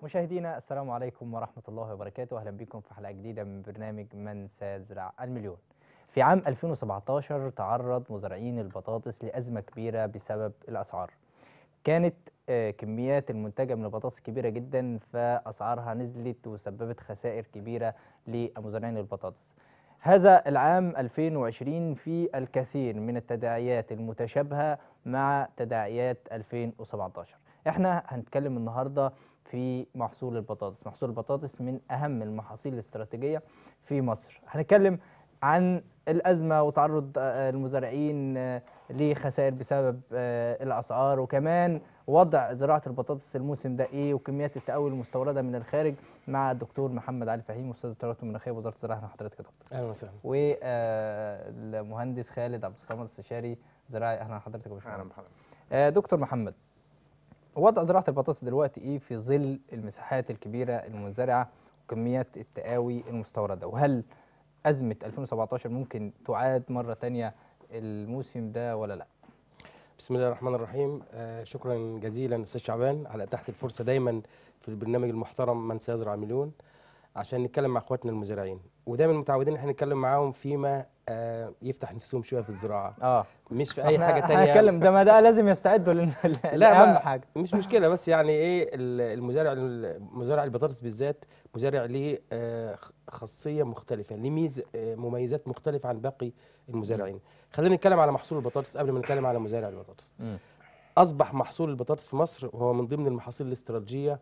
مشاهدينا السلام عليكم ورحمة الله وبركاته أهلا بكم في حلقة جديدة من برنامج من سيزرع المليون في عام 2017 تعرض مزارعين البطاطس لأزمة كبيرة بسبب الأسعار كانت آه، كميات المنتجة من البطاطس كبيرة جدا فأسعارها نزلت وسببت خسائر كبيرة لمزارعين البطاطس هذا العام 2020 في الكثير من التداعيات المتشابهة مع تداعيات 2017 احنا هنتكلم النهارده في محصول البطاطس محصول البطاطس من اهم المحاصيل الاستراتيجيه في مصر هنتكلم عن الازمه وتعرض آه، المزارعين آه، لخسائر بسبب آه، الاسعار وكمان وضع زراعه البطاطس الموسم ده ايه وكميات التقوي المستورده من الخارج مع الدكتور محمد علي فهيم استاذ التجاره المناخيه بوزاره الزراعه أهلا حضرتك يا دكتور اهلا وسهلا والمهندس خالد عبد الصمد استشاري زراعي اهلا حضرتك يا اهلا باشمهندس بحضرتك آه، دكتور محمد وضع زراعة البطاطس دلوقتي ايه في ظل المساحات الكبيرة المنزرعة وكميات التقاوي المستوردة وهل أزمة 2017 ممكن تعاد مرة تانية الموسم ده ولا لا؟ بسم الله الرحمن الرحيم آه شكرا جزيلا استاذ شعبان على اتاحه الفرصه دايما في البرنامج المحترم من سيزرع مليون عشان نتكلم مع اخواتنا المزارعين ودايما متعودين ان احنا نتكلم معاهم فيما آه يفتح نفسهم شويه في الزراعه اه مش في اي إحنا حاجه تانية هنتكلم ده ما ده لازم يستعدوا لان لا اهم ما- حاجة مش مشكله بس يعني ايه ال- المزارع مزارع البطاطس بالذات مزارع ليه آه، خ- خاصيه مختلفه ليه ميز آه، مميزات مختلفه عن باقي المزارعين خلينا نتكلم على محصول البطاطس قبل ما نتكلم على مزارع البطاطس مم. اصبح محصول البطاطس في مصر هو من ضمن المحاصيل الاستراتيجيه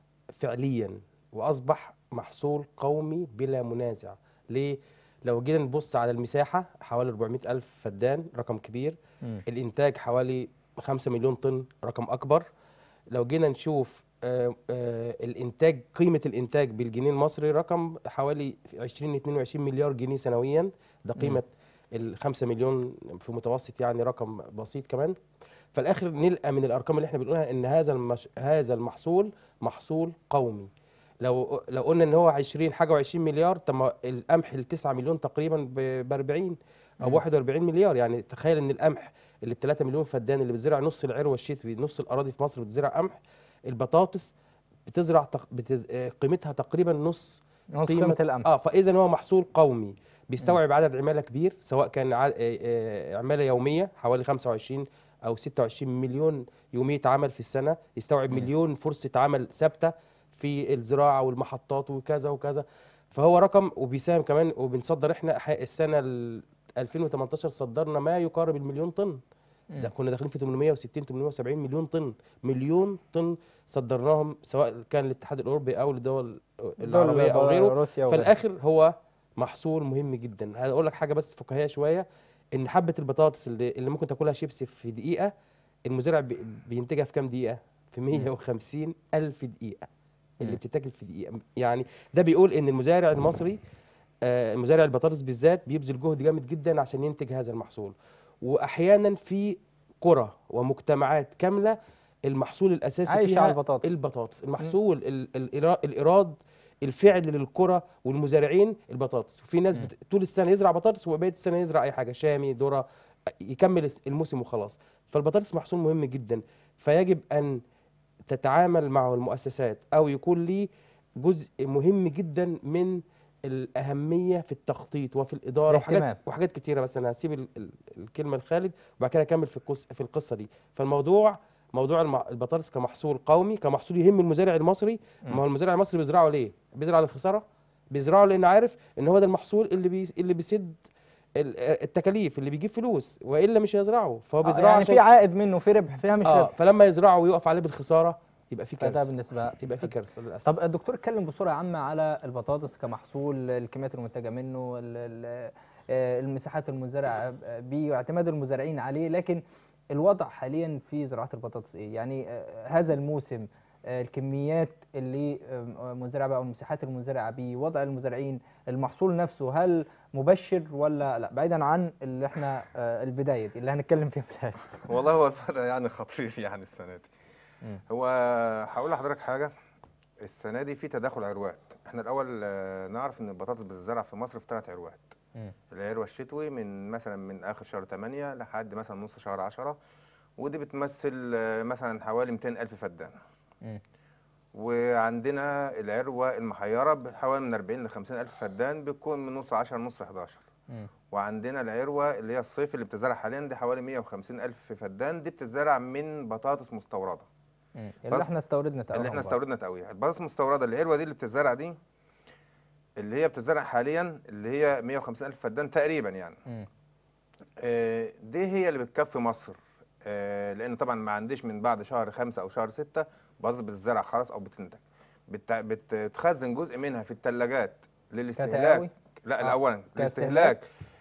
فعليا واصبح محصول قومي بلا منازع ليه لو جينا نبص على المساحه حوالي 400 الف فدان رقم كبير مم. الانتاج حوالي 5 مليون طن رقم اكبر لو جينا نشوف آه، آه، الانتاج قيمه الانتاج بالجنيه المصري رقم حوالي 20 22 مليار جنيه سنويا ده قيمه ال 5 مليون في متوسط يعني رقم بسيط كمان فالاخر نلقى من الارقام اللي احنا بنقولها ان هذا المش... هذا المحصول محصول قومي لو لو قلنا ان هو 20 حاجه و20 مليار طب ما القمح ال 9 مليون تقريبا ب 40 او مم. 41 مليار يعني تخيل ان القمح اللي ب 3 مليون فدان اللي بتزرع نص العروه الشتوي نص الاراضي في مصر بتزرع قمح البطاطس بتزرع تق... بتز... آه، قيمتها تقريبا نص نص قيمة القمح اه فاذا هو محصول قومي بيستوعب عدد عماله كبير سواء كان ع... آه، آه، عماله يوميه حوالي 25 او 26 مليون يوميه عمل في السنه يستوعب مم. مليون فرصه عمل ثابته في الزراعه والمحطات وكذا وكذا فهو رقم وبيساهم كمان وبنصدر احنا ح- السنه ال 2018 صدرنا ما يقارب المليون طن ده كنا داخلين في 860 870 مليون طن مليون طن صدرناهم سواء كان الاتحاد الاوروبي او الدول العربيه او غيره روسيا وغيرها. فالاخر هو محصول مهم جدا هقول لك حاجه بس فكاهيه شويه ان حبه البطاطس اللي, اللي ممكن تاكلها شيبسي في دقيقه المزارع بي- بينتجها في كام دقيقه في 150 الف دقيقه اللي مم. بتتاكل في دقيقه يعني ده بيقول ان المزارع المصري آه، مزارع البطاطس بالذات بيبذل جهد جامد جدا عشان ينتج هذا المحصول واحيانا في قرى ومجتمعات كامله المحصول الاساسي عايشة فيها على البطاطس. البطاطس المحصول ال- ال- الإرا- الايراد الفعل للقرى والمزارعين البطاطس في ناس مم. بت... طول السنه يزرع بطاطس وبقيه السنه يزرع اي حاجه شامي ذره يكمل الس- الموسم وخلاص فالبطاطس محصول مهم جدا فيجب ان تتعامل معه المؤسسات او يكون ليه جزء مهم جدا من الاهميه في التخطيط وفي الاداره الاهتمام. وحاجات وحاجات كتيره بس انا هسيب ال- ال- الكلمه لخالد وبعد كده اكمل في القص في القصه دي فالموضوع موضوع الم- البطاطس كمحصول قومي كمحصول يهم المزارع المصري مم. ما هو المزارع المصري بيزرعه ليه بيزرع للخساره بيزرعه لان عارف ان هو ده المحصول اللي بي اللي بيسد ال- التكاليف اللي بيجيب فلوس والا مش هيزرعه فهو آه، بيزرعه يعني عشان في عائد منه في ربح فيها مش اه ربح فلما يزرعه ويقف عليه بالخساره يبقى في فده كارثه بالنسبة يبقى في كارثه للاسف طب الدكتور اتكلم بصوره عامه على البطاطس كمحصول الكميات المنتجه منه ال- ال- آه، المساحات المزرعه بيه واعتماد المزارعين عليه لكن الوضع حاليا في زراعه البطاطس ايه يعني آه، هذا الموسم آه، الكميات اللي آه، منزرعه بقى او المساحات المنزرعه بيه وضع المزارعين المحصول نفسه هل مبشر ولا لا بعيدا عن اللي احنا آه، البدايه دي اللي هنتكلم فيها في الآخر. والله هو الوضع يعني خطير يعني السنه دي مم. هو هقول لحضرتك حاجه السنه دي في تداخل عروات احنا الاول آه، نعرف ان البطاطس بتزرع في مصر في ثلاث عروات مم. العروه الشتوي من مثلا من اخر شهر 8 لحد مثلا نص شهر 10 ودي بتمثل آه، مثلا حوالي 200 الف فدان مم. وعندنا العروه المحيره بحوالي من 40 ل 50 الف فدان بتكون من نص 10 لنص 11 مم. وعندنا العروه اللي هي الصيف اللي بتزرع حاليا دي حوالي 150 الف فدان دي بتزرع من بطاطس مستورده مم. اللي بس احنا استوردنا اللي احنا تقريباً استوردنا تقويها البطاطس المستورده العروه دي اللي بتزرع دي اللي هي بتزرع حاليا اللي هي 150 الف فدان تقريبا يعني مم. آه، دي هي اللي بتكفي مصر آه، لان طبعا ما عنديش من بعد شهر خمسة او شهر ستة بطاطس بتزرع خلاص او بتنتج بت- بتخزن جزء منها في الثلاجات للاستهلاك كتقاوي؟ لا آه، الاولا كاستهلاك؟ الاستهلاك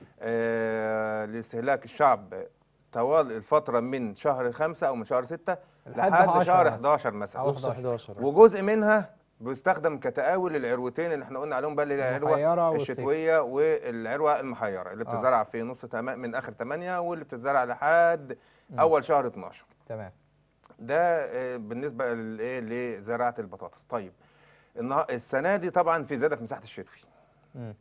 آه لاستهلاك الشعب طوال الفتره من شهر خمسة او من شهر ستة لحد لحد 10 شهر مثلاً. 11 مثلا أو نص 11 وجزء منها بيستخدم كتقاوي للعروتين اللي احنا قلنا عليهم بقى اللي هي المحيرة العروه والصيف. الشتويه والعروه المحيره اللي آه. بتزرع في نص تما... من اخر 8 واللي بتزرع لحد اول شهر 12 تمام ده آه، بالنسبه للايه لزراعه البطاطس طيب النها... السنه دي طبعا في زياده في مساحه الشتوي مم.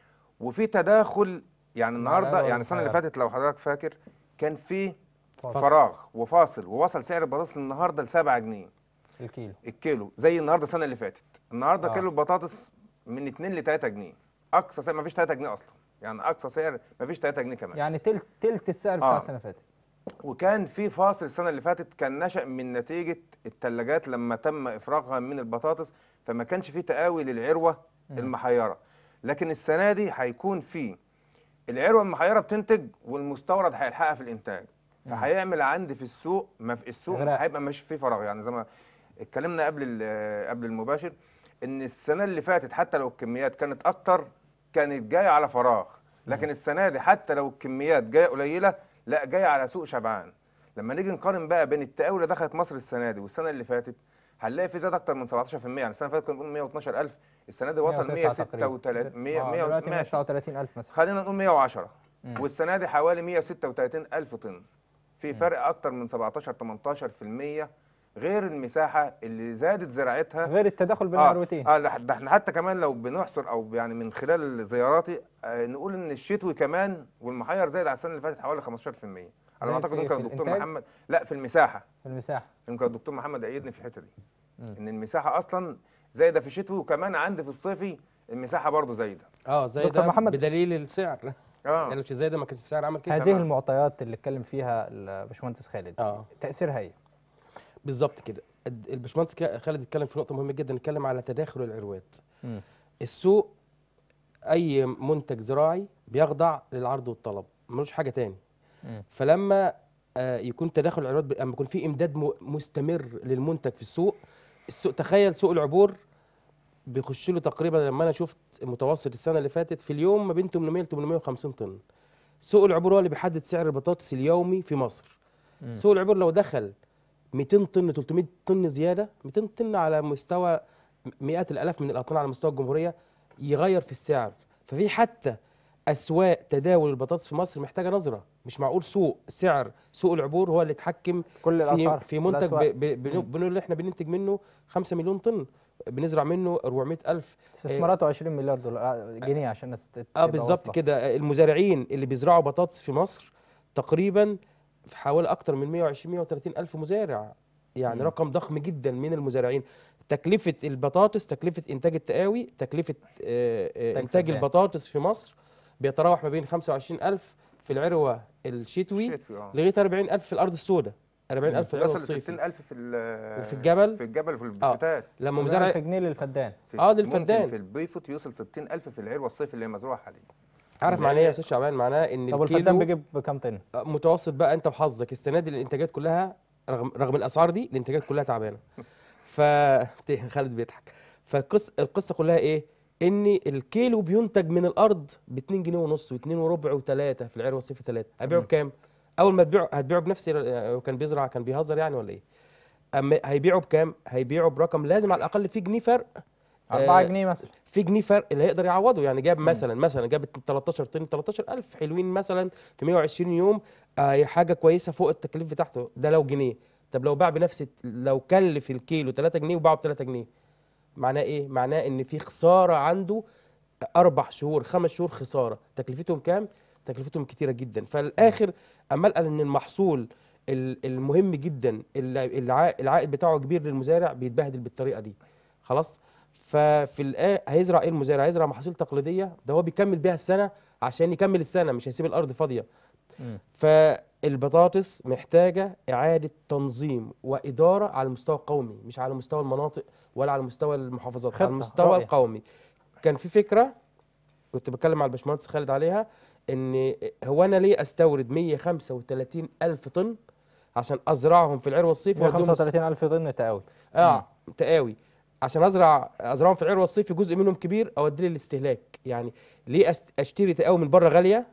وفي تداخل يعني مع النهارده العروة يعني السنه اللي المحيرة. فاتت لو حضرتك فاكر كان في فاصل. فراغ وفاصل ووصل سعر البطاطس النهارده ل 7 جنيه الكيلو الكيلو زي النهارده السنه اللي فاتت النهارده آه. آه. كيلو البطاطس من 2 ل 3 جنيه اقصى سعر ما فيش 3 جنيه اصلا يعني اقصى سعر ما فيش 3 جنيه كمان يعني تلت تلت السعر بتاع آه. السنه اللي فاتت وكان في فاصل السنه اللي فاتت كان نشأ من نتيجه الثلاجات لما تم افراغها من البطاطس فما كانش في تقاوي للعروه مم. المحيره لكن السنه دي هيكون في العروه المحيره بتنتج والمستورد هيلحقها في الانتاج فهيعمل عندي في السوق ما في السوق إغراء. هيبقى مش في فراغ يعني زي ما اتكلمنا قبل ال- قبل المباشر ان السنه اللي فاتت حتى لو الكميات كانت اكتر كانت جايه على فراغ لكن السنه دي حتى لو الكميات جايه قليله لا جايه على سوق شبعان لما نيجي نقارن بقى بين التقاوي اللي دخلت مصر السنه دي والسنه اللي فاتت هنلاقي في زاد اكتر من 17% يعني السنه اللي فاتت كنا بنقول 112000 السنه دي وصل 109 تقريباً. 136 100 آه، 100 دلوقتي ماشي 139000 مثلا خلينا نقول 110 مم. والسنه دي حوالي 136 الف طن في فرق اكتر من 17 18% غير المساحه اللي زادت زراعتها غير التداخل بين اه العروتين اه ده ده احنا حتى كمان لو بنحصر او يعني من خلال زياراتي آه نقول ان الشتوي كمان والمحير زايد على السنه اللي فاتت حوالي 15% على زايد ما اعتقد في- ممكن في الدكتور الإنتاج؟ محمد لا في المساحه في المساحه يمكن الدكتور محمد يأيدني في الحته دي مم. ان المساحه اصلا زايده في الشتوي وكمان عندي في الصيفي المساحه برضو زايده اه زي دكتور ده محمد. بدليل السعر اه يعني مش زي ده ما كانش السعر عمل كده هذه تمام. المعطيات اللي اتكلم فيها الباشمهندس خالد اه تاثيرها ايه؟ بالظبط كده الد- الباشمهندس كا- خالد اتكلم في نقطه مهمه جدا اتكلم على تداخل العروات مم. السوق اي منتج زراعي بيخضع للعرض والطلب ملوش حاجه تاني مم. فلما آه، يكون تداخل العروات ب- لما يكون في امداد م- مستمر للمنتج في السوق السوق تخيل سوق العبور بيخش له تقريبا لما انا شفت متوسط السنه اللي فاتت في اليوم ما بين 800 ل 850 طن سوق العبور هو اللي بيحدد سعر البطاطس اليومي في مصر مم. سوق العبور لو دخل 200 طن 300 طن زياده 200 طن على مستوى مئات الالاف من الاطنان على مستوى الجمهوريه يغير في السعر ففي حتى اسواق تداول البطاطس في مصر محتاجه نظره مش معقول سوق سعر سوق العبور هو اللي يتحكم كل في الاسعار في منتج ب- والأسواق. ب- بنو- مم. بنقول اللي احنا بننتج منه 5 مليون طن بنزرع منه 400 الف استثماراته 20 مليار دولار آه، جنيه عشان الناس تت- اه تبقى بالظبط واصلة. كده المزارعين اللي بيزرعوا بطاطس في مصر تقريبا في حوالي اكتر من 120 130 الف مزارع يعني مم. رقم ضخم جدا من المزارعين تكلفه البطاطس تكلفه انتاج التقاوي تكلفه آه، آه، إنتاج انتاج فدان. البطاطس في مصر بيتراوح ما بين 25 الف في العروه الشتوي شتوي اه لغايه 40 الف في الارض السوداء 40 الف في العروه وصل ل الصيفي 60000 في ال- وفي الجبل؟ في الجبل في آه. البفتات لما 1000 مزارع جنيه للفدان آه، ممكن للفدان. في البيفوت يوصل 60000 في العروه الصيف اللي هي مزروعه حاليا عارف معناه ايه يا استاذ شعبان معناه ان طب والفدان الكيلو بيجيب بكام طن؟ متوسط بقى انت وحظك السنه دي الانتاجات كلها رغم رغم الاسعار دي الانتاجات كلها تعبانه ف خالد بيضحك فالقصه القصه كلها ايه ان الكيلو بينتج من الارض ب 2 جنيه ونص و2 وربع و3 في العروه الصيفي 3 هبيعه مم. بكام اول ما تبيعه هتبيعه بنفس ال- كان بيزرع كان بيهزر يعني ولا ايه اما هيبيعه بكام هيبيعه برقم لازم على الاقل في جنيه فرق 4 آه، جنيه مثلا في جنيه فرق اللي هيقدر يعوضه يعني جاب مثلا مثلا جاب 13 طن 13000 حلوين مثلا في 120 يوم آه حاجه كويسه فوق التكليف بتاعته ده لو جنيه طب لو باع بنفس الت- لو كلف الكيلو 3 جنيه وباعه ب 3 جنيه معناه ايه معناه ان في خساره عنده اربع شهور خمس شهور خساره تكلفتهم كام تكلفتهم كتيره جدا فالاخر اما قال ان المحصول ال- المهم جدا اللي الع- العائد بتاعه كبير للمزارع بيتبهدل بالطريقه دي خلاص ففي الآ... هيزرع ايه المزارع هيزرع محاصيل تقليديه ده هو بيكمل بيها السنه عشان يكمل السنه مش هيسيب الارض فاضيه مم. فالبطاطس محتاجه اعاده تنظيم واداره على المستوى القومي مش على مستوى المناطق ولا على مستوى المحافظات خطة، على المستوى رؤية. القومي كان في فكره كنت بتكلم مع الباشمهندس خالد عليها ان هو انا ليه استورد 135 الف طن عشان ازرعهم في العروه الصيفي وأديهم الس- 135 ألف طن تقاوي اه تقاوي عشان ازرع ازرعهم في العروه الصيفي جزء منهم كبير اوديه للاستهلاك يعني ليه أست- اشتري تقاوي من بره غاليه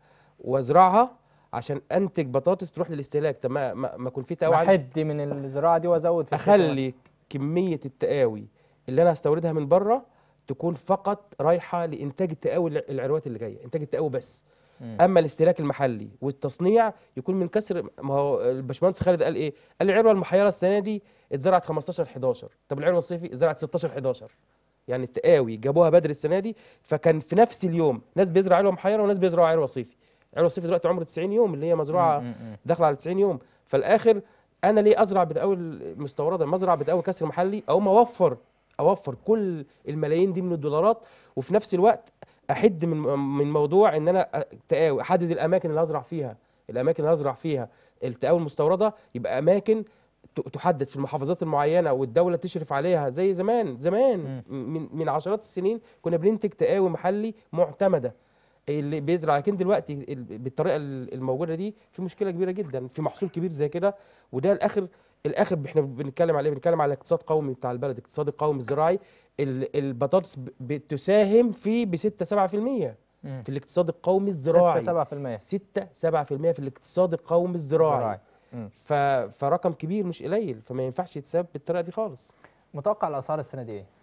وازرعها عشان انتج بطاطس تروح للاستهلاك طب ما ما ما يكون في تقاوي عندي بحد من الزراعة دي وأزود في الشتاء اخلي كميه التقاوي اللي انا هستوردها من بره تكون فقط رايحه لانتاج التقاوي الع- العروات اللي جايه انتاج التقاوي بس مم. اما الاستهلاك المحلي والتصنيع يكون من كسر ما هو الباشمهندس خالد قال ايه قال العروه المحيره السنه دي اتزرعت 15 11 طب العروه الصيفي اتزرعت 16 11 يعني التقاوي جابوها بدري السنه دي فكان في نفس اليوم ناس بيزرع عروه محيره وناس بيزرعوا عروه صيفي العروه الصيفي دلوقتي عمر 90 يوم اللي هي مزروعه مم، مم، مم. داخله على 90 يوم فالاخر انا ليه ازرع بتقاوي المستورده ما ازرع بتقاوي كسر محلي او ما اوفر اوفر كل الملايين دي من الدولارات وفي نفس الوقت احد من من موضوع ان انا أ- تقاوي احدد الاماكن اللي هزرع فيها الاماكن اللي هزرع فيها التقاوي المستورده يبقى اماكن ت- تحدد في المحافظات المعينه والدوله تشرف عليها زي زمان زمان من من عشرات السنين كنا بننتج تقاوي محلي معتمده اللي بيزرع لكن دلوقتي ال- بالطريقه ال- الموجوده دي في مشكله كبيره جدا في محصول كبير زي كده وده الاخر الاخر احنا بنتكلم عليه بنتكلم على اقتصاد قومي بتاع البلد الاقتصاد القومي الزراعي ال- البطاطس ب- بتساهم فيه ب 6 7% مم. في الاقتصاد القومي الزراعي 6 7% 6 7% في الاقتصاد القومي الزراعي زراعي. مم. ف... فرقم كبير مش قليل فما ينفعش يتساب بالطريقه دي خالص متوقع الأسعار السنة دي إيه؟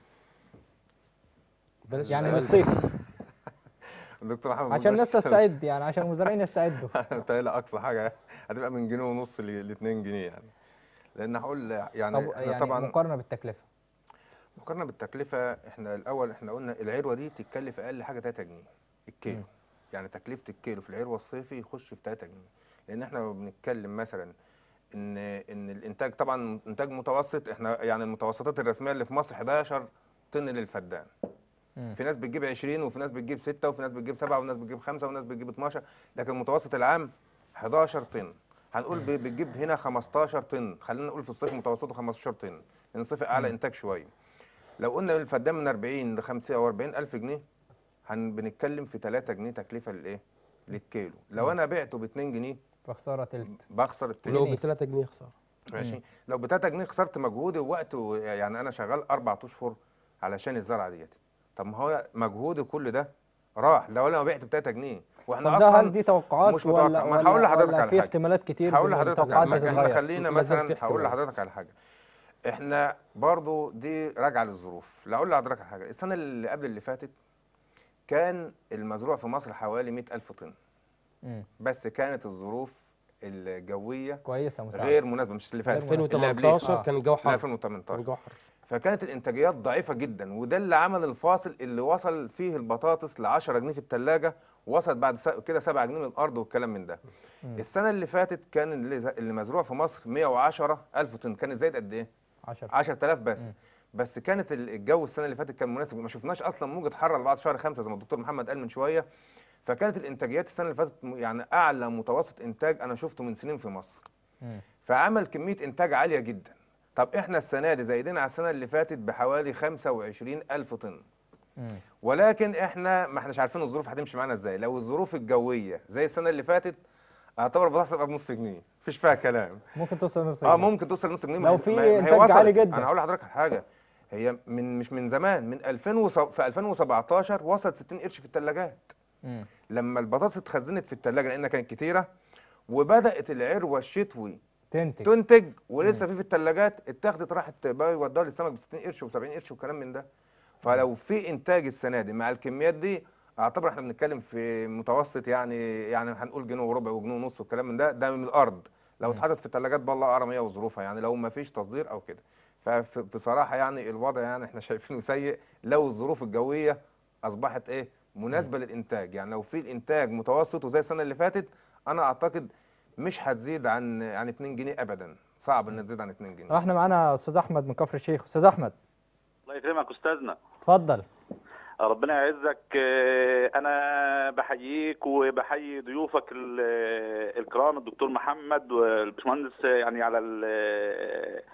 بلاش يعني السؤال ده. للصيف الدكتور محمد عشان الناس بلاش- تستعد يعني عشان المزارعين يستعدوا متهيألي اقصى حاجه هتبقى من جنيه ونص ل 2 جنيه يعني لان هقول يعني طب احنا يعني طبعا مقارنة بالتكلفة مقارنه بالتكلفه احنا الاول احنا قلنا العروه دي تتكلف اقل حاجه 3 جنيه الكيلو مم. يعني تكلفه الكيلو في العروه الصيفي يخش في 3 جنيه لان احنا لو بنتكلم مثلا ان ان الانتاج طبعا انتاج متوسط احنا يعني المتوسطات الرسميه اللي في مصر 11 طن للفدان مم. في ناس بتجيب 20 وفي ناس بتجيب 6 وفي ناس بتجيب 7 وناس بتجيب 5 وناس بتجيب 12 لكن المتوسط العام 11 طن هنقول ب- بتجيب هنا 15 طن خلينا نقول في الصيف متوسطه 15 طن لان الصيف اعلى مم. انتاج شويه لو قلنا الفدان من 40 ل 50 او 40 الف جنيه هن بنتكلم في 3 جنيه تكلفه للايه للكيلو لو انا بعته ب 2 جنيه فخسارة تلت بخسر ولو التاني جنيه. ب 3 جنيه خساره ماشي لو ب 3 جنيه خسرت مجهودي ووقت و- يعني انا شغال اربع اشهر علشان الزرعه ديت طب ما هو مجهودي كل ده راح لو انا بعت ب 3 جنيه واحنا طب ده هل اصلا دي توقعات مش متوقع. ولا ما ولا- هقول لحضرتك ولا على في حاجة. احتمالات كتير هقول إن لحضرتك التوقعات ما- دي احنا تتغير خلينا ما زال مثلا في هقول احتمالات. لحضرتك على حاجه احنا برضو دي راجعه للظروف لا اقول لحضرتك على حاجه السنه اللي قبل اللي فاتت كان المزروع في مصر حوالي 100000 طن مم. بس كانت الظروف الجويه كويسة مساعدة غير مناسبه مش اللي فاتت غير مناسبة. اللي قبليه. 2018 آه. كان الجو لا، حر 2018 الجو حر فكانت الانتاجيات ضعيفه جدا وده اللي عمل الفاصل اللي وصل فيه البطاطس ل 10 جنيه في الثلاجه وصلت بعد س- كده 7 جنيه من الارض والكلام من ده مم. السنه اللي فاتت كان اللي, ز- اللي مزروع في مصر 110 الف طن كان زايد قد ايه 10 10000 بس مم. بس كانت ال- الجو السنه اللي فاتت كان مناسب ما شفناش اصلا موجه حر إلا بعد شهر خمسة زي ما الدكتور محمد قال من شويه فكانت الانتاجيات السنه اللي فاتت م- يعني اعلى متوسط انتاج انا شفته من سنين في مصر مم. فعمل كميه انتاج عاليه جدا طب احنا السنه دي زايدين على السنه اللي فاتت بحوالي 25 الف طن مم. ولكن احنا ما احناش عارفين الظروف هتمشي معانا ازاي لو الظروف الجويه زي السنه اللي فاتت اعتبر البطاطس تبقى بنص جنيه مفيش فيها كلام ممكن توصل نص اه جنيه. ممكن توصل نص جنيه لو ما- في ما- ما هي إنتاج وصلت. عالي جدا. انا هقول لحضرتك على حاجه هي من مش من زمان من 2000 وص... في 2017 وصلت 60 قرش في الثلاجات مم. لما البطاطس اتخزنت في الثلاجه لانها كانت كتيره وبدات العروه الشتوي تنتج تنتج ولسه في في الثلاجات اتاخدت راحت بقى يودوها للسمك ب 60 قرش و70 قرش والكلام من ده فلو في انتاج السنه دي مع الكميات دي اعتبر احنا بنتكلم في متوسط يعني يعني هنقول جنيه وربع وجنيه ونص والكلام من ده ده من الارض لو مم. اتحطت في الثلاجات بقى الله اعلم هي وظروفها يعني لو ما فيش تصدير او كده فبصراحه يعني الوضع يعني احنا شايفينه سيء لو الظروف الجويه اصبحت ايه مناسبه للانتاج يعني لو في الانتاج متوسط وزي السنه اللي فاتت انا اعتقد مش هتزيد عن عن 2 جنيه ابدا صعب انها تزيد عن 2 جنيه احنا معانا استاذ احمد من كفر الشيخ استاذ احمد الله يكرمك استاذنا اتفضل ربنا يعزك آه، انا بحييك وبحيي ضيوفك ال- آه، الكرام الدكتور محمد والباشمهندس آه، يعني على ال آه،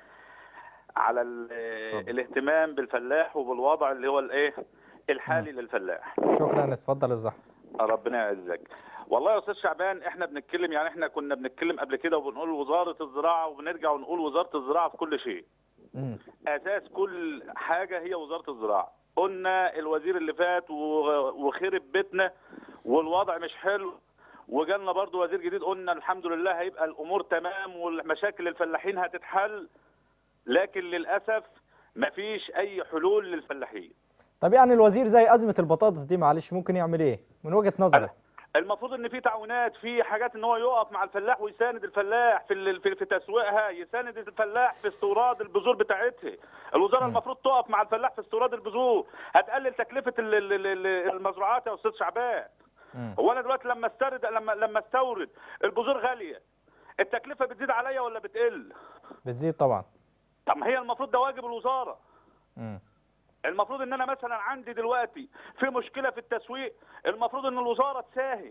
على ال آه، اتفضل. الاهتمام بالفلاح وبالوضع اللي هو الايه الحالي للفلاح شكرا اتفضل يا استاذ احمد ربنا يعزك والله يا استاذ شعبان احنا بنتكلم يعني احنا كنا بنتكلم قبل كده وبنقول وزاره الزراعه وبنرجع ونقول وزاره الزراعه في كل شيء مم. اساس كل حاجه هي وزاره الزراعه قلنا الوزير اللي فات و- وخرب بيتنا والوضع مش حلو وجالنا برضو وزير جديد قلنا الحمد لله هيبقى الامور تمام والمشاكل الفلاحين هتتحل لكن للاسف مفيش اي حلول للفلاحين طب يعني الوزير زي ازمه البطاطس دي معلش ممكن يعمل ايه من وجهه نظرك المفروض ان في تعاونات في حاجات ان هو يقف مع الفلاح ويساند الفلاح في ال- في, في تسويقها يساند الفلاح في استوراد البذور بتاعتها الوزاره م. المفروض تقف مع الفلاح في استوراد البذور هتقلل تكلفه ال- ال- ال- ال- المزروعات يا استاذ شعبان مم. هو انا دلوقتي لما استورد لما لما استورد البذور غاليه التكلفه بتزيد عليا ولا بتقل بتزيد طبعا طب ما هي المفروض ده واجب الوزاره مم. المفروض ان انا مثلا عندي دلوقتي في مشكله في التسويق المفروض ان الوزاره تساهم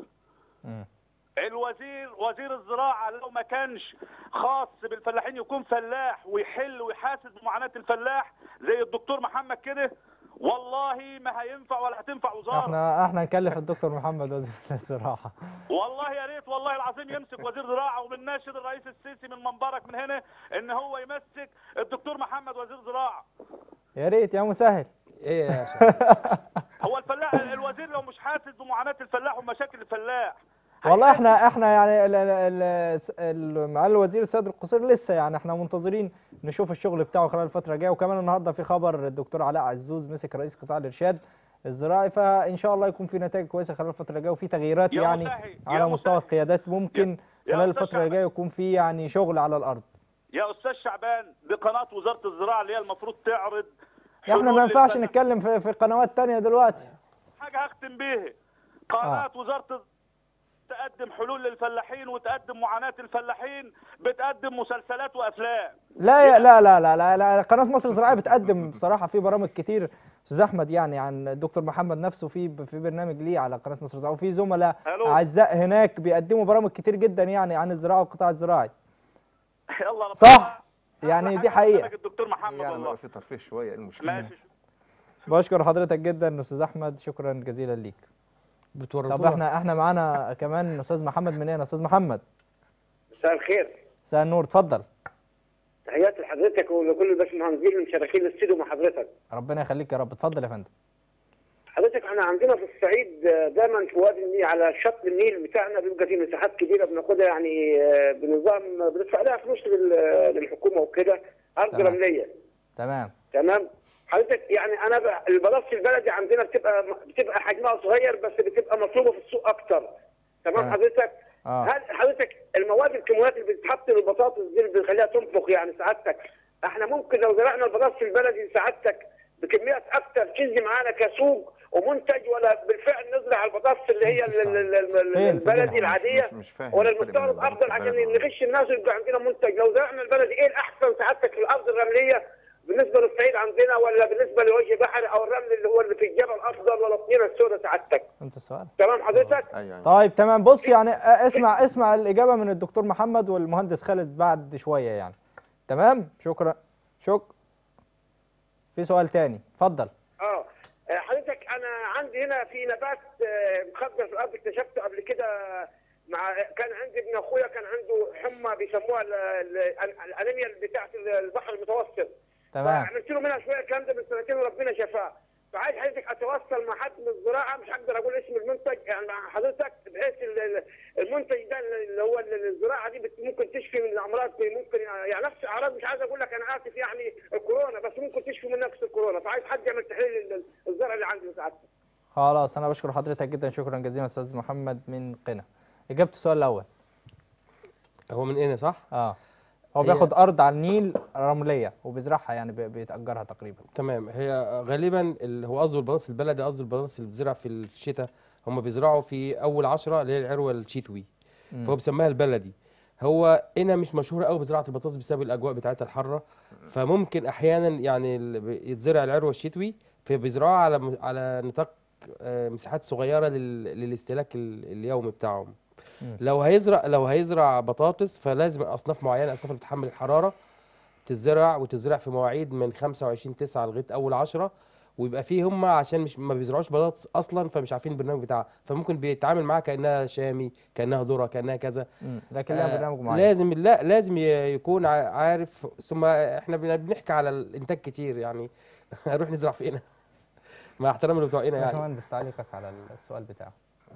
مم. الوزير وزير الزراعه لو ما كانش خاص بالفلاحين يكون فلاح ويحل ويحاسب معاناه الفلاح زي الدكتور محمد كده والله ما هينفع ولا هتنفع وزاره احنا احنا نكلف الدكتور محمد وزير الزراعه والله يا ريت والله العظيم يمسك وزير زراعه وبنناشد الرئيس السيسي من منبرك من هنا ان هو يمسك الدكتور محمد وزير زراعه يا ريت يا مسهل ايه يا شباب هو الفلاح الوزير لو مش حاسس بمعاناه الفلاح ومشاكل الفلاح والله هيحاسب احنا احنا يعني ال- ال- ال- ال- معالي الوزير السيد القصير لسه يعني احنا منتظرين نشوف الشغل بتاعه خلال الفتره الجايه وكمان النهارده في خبر الدكتور علاء عزوز مسك رئيس قطاع الارشاد الزراعي فان شاء الله يكون في نتائج كويسه خلال الفتره الجايه وفي تغييرات يا يعني مسهل، يا على مستوى مسهل. القيادات ممكن يا خلال أستاذ الفتره شعبان. الجايه يكون في يعني شغل على الارض يا استاذ شعبان دي قناه وزاره الزراعه اللي هي المفروض تعرض احنا حلول ما ينفعش للفلاح. نتكلم في, في قنوات تانية دلوقتي حاجه هختم بيها قناه وزاره الز- تقدم حلول للفلاحين وتقدم معاناه الفلاحين بتقدم مسلسلات وافلام لا يا لا لا لا لا, لا قناه مصر الزراعيه بتقدم بصراحه في برامج كتير استاذ احمد يعني عن الدكتور محمد نفسه في في برنامج ليه على قناه مصر الزراعيه وفي زملاء ألو. اعزاء هناك بيقدموا برامج كتير جدا يعني عن الزراعه والقطاع الزراعي يلا ربنا صح أحلى يعني دي حاجة حقيقه قدامك الدكتور محمد يعني والله بقى في ترفيه شويه إيه المشكله ماشي بشكر حضرتك جدا استاذ احمد شكرا جزيلا ليك طب بتورطونا احنا احنا معانا كمان استاذ محمد منين استاذ محمد مساء الخير مساء النور اتفضل تحياتي لحضرتك ولكل الباشمهندسين المشاركين الاستوديو مع حضرتك ربنا يخليك يا رب اتفضل يا فندم حضرتك احنا عندنا في الصعيد آه، دايما في وادي النيل على شط النيل بتاعنا بيبقى فيه مساحات كبيره بناخدها يعني آه، بنظام بندفع لها فلوس لل- للحكومه وكده ارض تمام. رمليه تمام تمام حضرتك يعني انا ب- البلاط البلدي عندنا بتبقى بتبقى حجمها صغير بس بتبقى مطلوبه في السوق اكتر تمام تمام. حضرتك اه هل حضرتك المواد الكيماويات اللي بتتحط للبطاطس دي اللي بنخليها تنفخ يعني سعادتك احنا ممكن لو زرعنا البطاطس البلدي سعادتك بكميات اكتر تنزل معانا كسوق ومنتج ولا بالفعل نزرع البطاطس اللي هي ال- ال- ال- ال- فين؟ البلدي فين؟ العاديه مش- مش فاهم ولا الفرق بين المستورد البطاطس افضل عشان البلدي نغش الناس ويبقى عندنا منتج لو زرعنا البلدي ايه الاحسن سعادتك في الارض الرمليه بالنسبه للصعيد عندنا ولا بالنسبه لوجه بحري او الرمل اللي هو اللي في الجبل افضل ولا الطينه السوداء سعادتك انت السؤال تمام حضرتك ايوه أيوة. طيب تمام بص يعني آه، اسمع اسمع الإجابة من الدكتور محمد والمهندس خالد بعد شوية يعني تمام شكرا شك في سؤال تاني اتفضل اه آه، حضرتك انا عندي هنا في نبات آه، مخدر في الارض اكتشفته قبل كده مع كان عندي ابن اخويا كان عنده حمى بيسموها ال- ال- الانيميا بتاعت البحر المتوسط تمام عملت له منها شويه الكلام ده من سنتين وربنا شفاه فعايز حضرتك اتواصل مع حد من الزراعه مش هقدر اقول اسم المنتج يعني مع حضرتك بحيث ال- ال- المنتج ده اللي هو ال- الزراعه دي بت- ممكن تشفي من الامراض ممكن يعني نفس اعراض مش عايز اقول لك انا اسف يعني الكورونا بس ممكن تشفي من نفس الكورونا فعايز حد يعمل تحليل ال- الزرع اللي عندي سعادتك خلاص أنا بشكر حضرتك جدا شكرا جزيلا أستاذ محمد من قنا إجابة السؤال الأول هو من هنا صح اه هو هي- بياخد أرض على النيل رملية وبيزرعها يعني بي- بيتأجرها تقريبا تمام هي غالبا اللي هو قصده البطاطس البلدي قصده البطاطس اللي بتزرع في الشتاء هم بيزرعوا في اول عشرة اللي هي العروه الشتوي مم. فهو بيسميها البلدي هو هنا مش مشهوره قوي بزراعه البطاطس بسبب الاجواء بتاعتها الحاره فممكن احيانا يعني ال- ب- يتزرع العروه الشتوي فبيزرعوها على م- على نطاق آه، مساحات صغيره لل- للاستهلاك ال- اليومي بتاعهم مم. لو هيزرع لو هيزرع بطاطس فلازم اصناف معينه اصناف اللي بتتحمل الحراره تزرع وتزرع في مواعيد من 25 9 لغايه اول 10 ويبقى فيه هم عشان مش ما بيزرعوش بطاطس اصلا فمش عارفين البرنامج بتاعها فممكن بيتعامل معاها كانها شامي كانها ذره كانها كذا مم. لكن لها آه، برنامج معين لازم لا لازم ي- يكون ع- عارف ثم احنا بن- بنحكي على الانتاج كتير يعني هنروح نزرع فينا مع احترامي لبتوعنا يعني باشمهندس تعليقك على السؤال بتاعه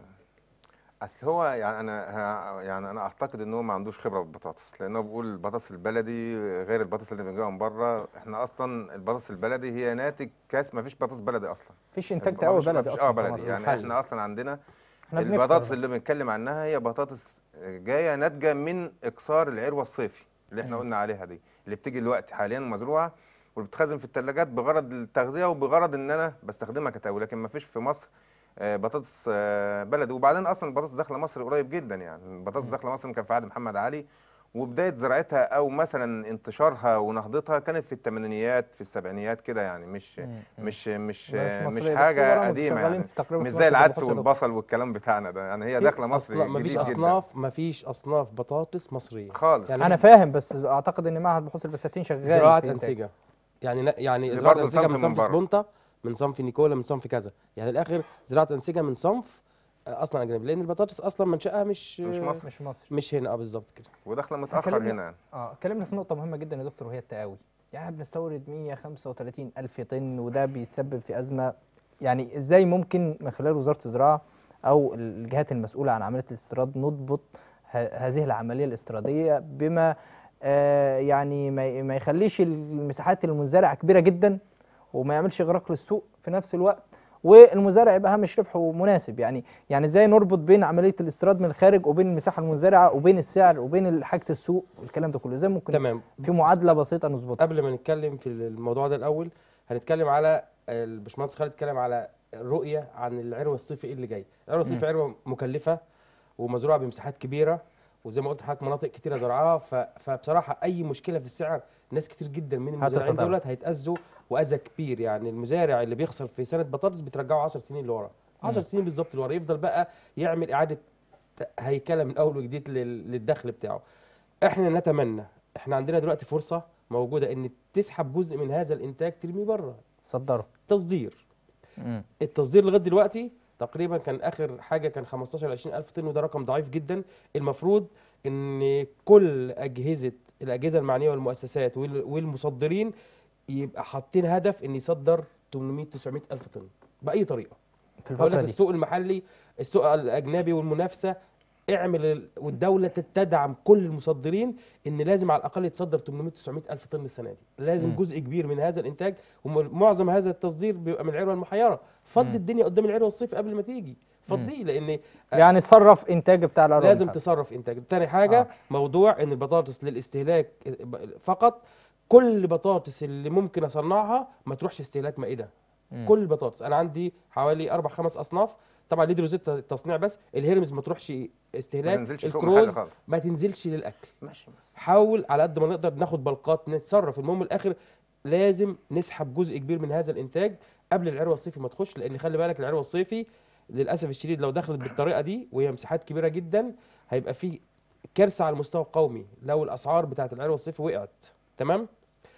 اصل هو يعني انا ه- يعني انا اعتقد ان هو ما عندوش خبره بالبطاطس لانه بيقول البطاطس البلدي غير البطاطس اللي بنجيبها من بره احنا اصلا البطاطس البلدي هي ناتج كاس ما فيش بطاطس بلدي اصلا مفيش انتاج ما تقوي فيش- ما بلدي فيش- اصلا اه في بلدي مصر، يعني محلي. احنا اصلا عندنا احنا بنكسر البطاطس بقى. اللي بنتكلم عنها هي بطاطس جايه ناتجه من اكسار العروه الصيفي اللي احنا مم. قلنا عليها دي اللي بتيجي دلوقتي حاليا مزروعه وبتخزن في الثلاجات بغرض التغذيه وبغرض ان انا بستخدمها كتاوي لكن ما فيش في مصر آه، بطاطس آه، بلدي وبعدين اصلا البطاطس داخله مصر قريب جدا يعني البطاطس داخله مصر كان في عهد محمد علي وبدايه زراعتها او مثلا انتشارها ونهضتها كانت في الثمانينيات في السبعينيات كده يعني مش مم. مش مش مش مش مصرية، بس حاجه برامج قديمه شغالين يعني في تقريبا مش في زي مصر العدس بخش يا دكتور. والبصل والكلام بتاعنا ده يعني هي داخله مصر أصلا مفيش جديد جدا اصناف مفيش اصناف بطاطس مصريه خالص يعني انا فاهم بس اعتقد ان معهد بحوث البساتين شغال زراعه في إنتاج. انسجه يعني ن- يعني اللي زراعه برضه انسجه صنف من من صنف بره. سبونتا من صنف نيكولا من صنف كذا يعني الاخر زراعه انسجه من صنف آه، اصلا اجنبي لان البطاطس اصلا منشاها مش مش مصر. مش مصر مش هنا اه بالظبط كده وداخله متاخر اتكلمنا- هنا يعني. اه اتكلمنا في نقطة مهمة جدا يا دكتور وهي التقاوي يعني بنستورد 135 ألف طن وده بيتسبب في أزمة يعني ازاي ممكن من خلال وزارة الزراعة أو الجهات المسؤولة عن عملية الاستيراد نضبط ه- هذه العملية الاستيرادية بما آه يعني ما ي- ما يخليش المساحات المنزرعة كبيرة جدا وما يعملش إغراق للسوق في نفس الوقت والمزارع يبقى هامش ربحه مناسب يعني يعني ازاي نربط بين عمليه الاستيراد من الخارج وبين المساحه المنزرعه وبين السعر وبين حاجه السوق والكلام ده كله ازاي ممكن تمام في معادله بسيطه نظبطها قبل ما نتكلم في الموضوع ده الاول هنتكلم على الباشمهندس خالد اتكلم على الرؤيه عن العروه الصيفي ايه اللي جاي العروه الصيفي عروه مكلفه ومزروعه بمساحات كبيره وزي ما قلت لحضرتك مناطق كتيره زرعها ف- فبصراحه اي مشكله في السعر ناس كتير جدا من المزارعين هتتضرر. دولت هيتاذوا واذى كبير يعني المزارع اللي بيخسر في سنه بطاطس بترجعه 10 سنين لورا 10 سنين بالظبط لورا يفضل بقى يعمل اعاده هيكله من اول وجديد لل- للدخل بتاعه احنا نتمنى احنا عندنا دلوقتي فرصه موجوده ان تسحب جزء من هذا الانتاج ترميه بره صدروا تصدير مم. التصدير لغايه دلوقتي تقريبا كان اخر حاجه كان 15 ل 20 الف طن وده رقم ضعيف جدا المفروض ان كل اجهزه الاجهزه المعنيه والمؤسسات وال- والمصدرين يبقى حاطين هدف ان يصدر 800 900 الف طن باي طريقه في بقول الفتره لك دي السوق المحلي السوق الاجنبي والمنافسه اعمل ال- والدوله تدعم كل المصدرين ان لازم على الاقل يتصدر 800 900 الف طن السنه دي لازم مم. جزء كبير من هذا الانتاج ومعظم هذا التصدير بيبقى من العروه المحيره مم. فضي الدنيا قدام العروه الصيف قبل ما تيجي فضيه لان يعني صرف انتاج بتاع الأراضي لازم بتاعته. تصرف انتاج تاني حاجه آه. آه. موضوع ان البطاطس للاستهلاك فقط كل بطاطس اللي ممكن اصنعها ما تروحش استهلاك مائده مم. كل البطاطس انا عندي حوالي اربع خمس اصناف طبعا ليه روزيتا تصنيع بس الهيرمز ما تروحش ما استهلاك تنزلش سوق محلي الكروز خالص ما تنزلش للاكل ماشي حاول على قد ما نقدر ناخد بلقات نتصرف المهم الاخر لازم نسحب جزء كبير من هذا الانتاج قبل العروه الصيفي ما تخش لان خلي بالك العروه الصيفي للاسف الشديد لو دخلت بالطريقه دي وهي مساحات كبيره جدا هيبقى في كارثه على المستوى القومي لو الاسعار بتاعت العروه الصيفي وقعت تمام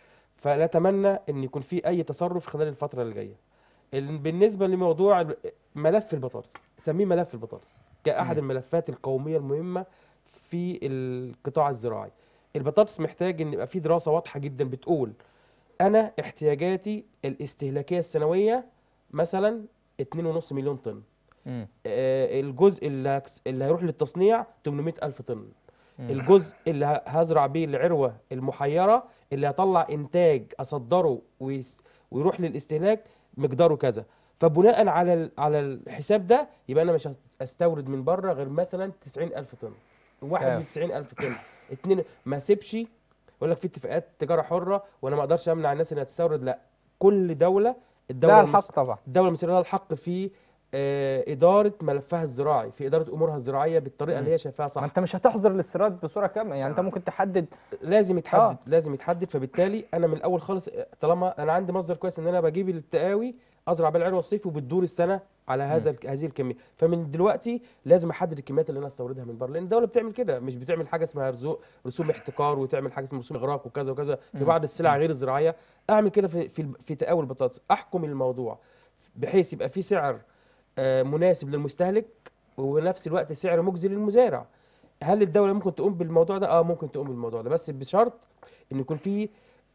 فنتمنى ان يكون في اي تصرف خلال الفتره اللي جايه ال- بالنسبه لموضوع ال- ملف البطاطس سميه ملف البطاطس كاحد مم. الملفات القوميه المهمه في القطاع الزراعي البطاطس محتاج ان يبقى في دراسه واضحه جدا بتقول انا احتياجاتي الاستهلاكيه السنويه مثلا 2.5 مليون طن مم. آه، الجزء اللي هكس- اللي هيروح للتصنيع 800 الف طن مم. الجزء اللي ه- هزرع بيه العروه المحيره اللي هطلع انتاج اصدره ويس- ويروح للاستهلاك مقداره كذا فبناء على ال- على الحساب ده يبقى انا مش هست- استورد من بره غير مثلا 90 الف طن واحد تمام. من 90 الف طن اتنين ما اسيبش يقول لك في اتفاقات تجاره حره وانا ما اقدرش امنع الناس انها تستورد لا كل دوله الدوله لا المس- الحق طبعا الدوله المصريه لها الحق في آه، اداره ملفها الزراعي في اداره امورها الزراعيه بالطريقه اللي هي شايفاها ما صح انت مش هتحظر الاستيراد بصوره كامله يعني انت ممكن تحدد لازم يتحدد آه. لازم يتحدد فبالتالي انا من الاول خالص طالما انا عندي مصدر كويس ان انا بجيب التقاوي ازرع بيها العلوه الصيف وبتدور السنه على هذا الك- هذه الكميه فمن دلوقتي لازم احدد الكميات اللي انا استوردها من بره لان الدوله بتعمل كده مش بتعمل حاجه اسمها رزو- رسوم احتكار وتعمل حاجه اسمها رسوم اغراق وكذا وكذا في بعض السلع غير الزراعيه اعمل كده في في, في تقاوي البطاطس احكم الموضوع بحيث يبقى في سعر آه، مناسب للمستهلك ونفس الوقت سعر مجزي للمزارع هل الدوله ممكن تقوم بالموضوع ده اه ممكن تقوم بالموضوع ده بس بشرط ان يكون في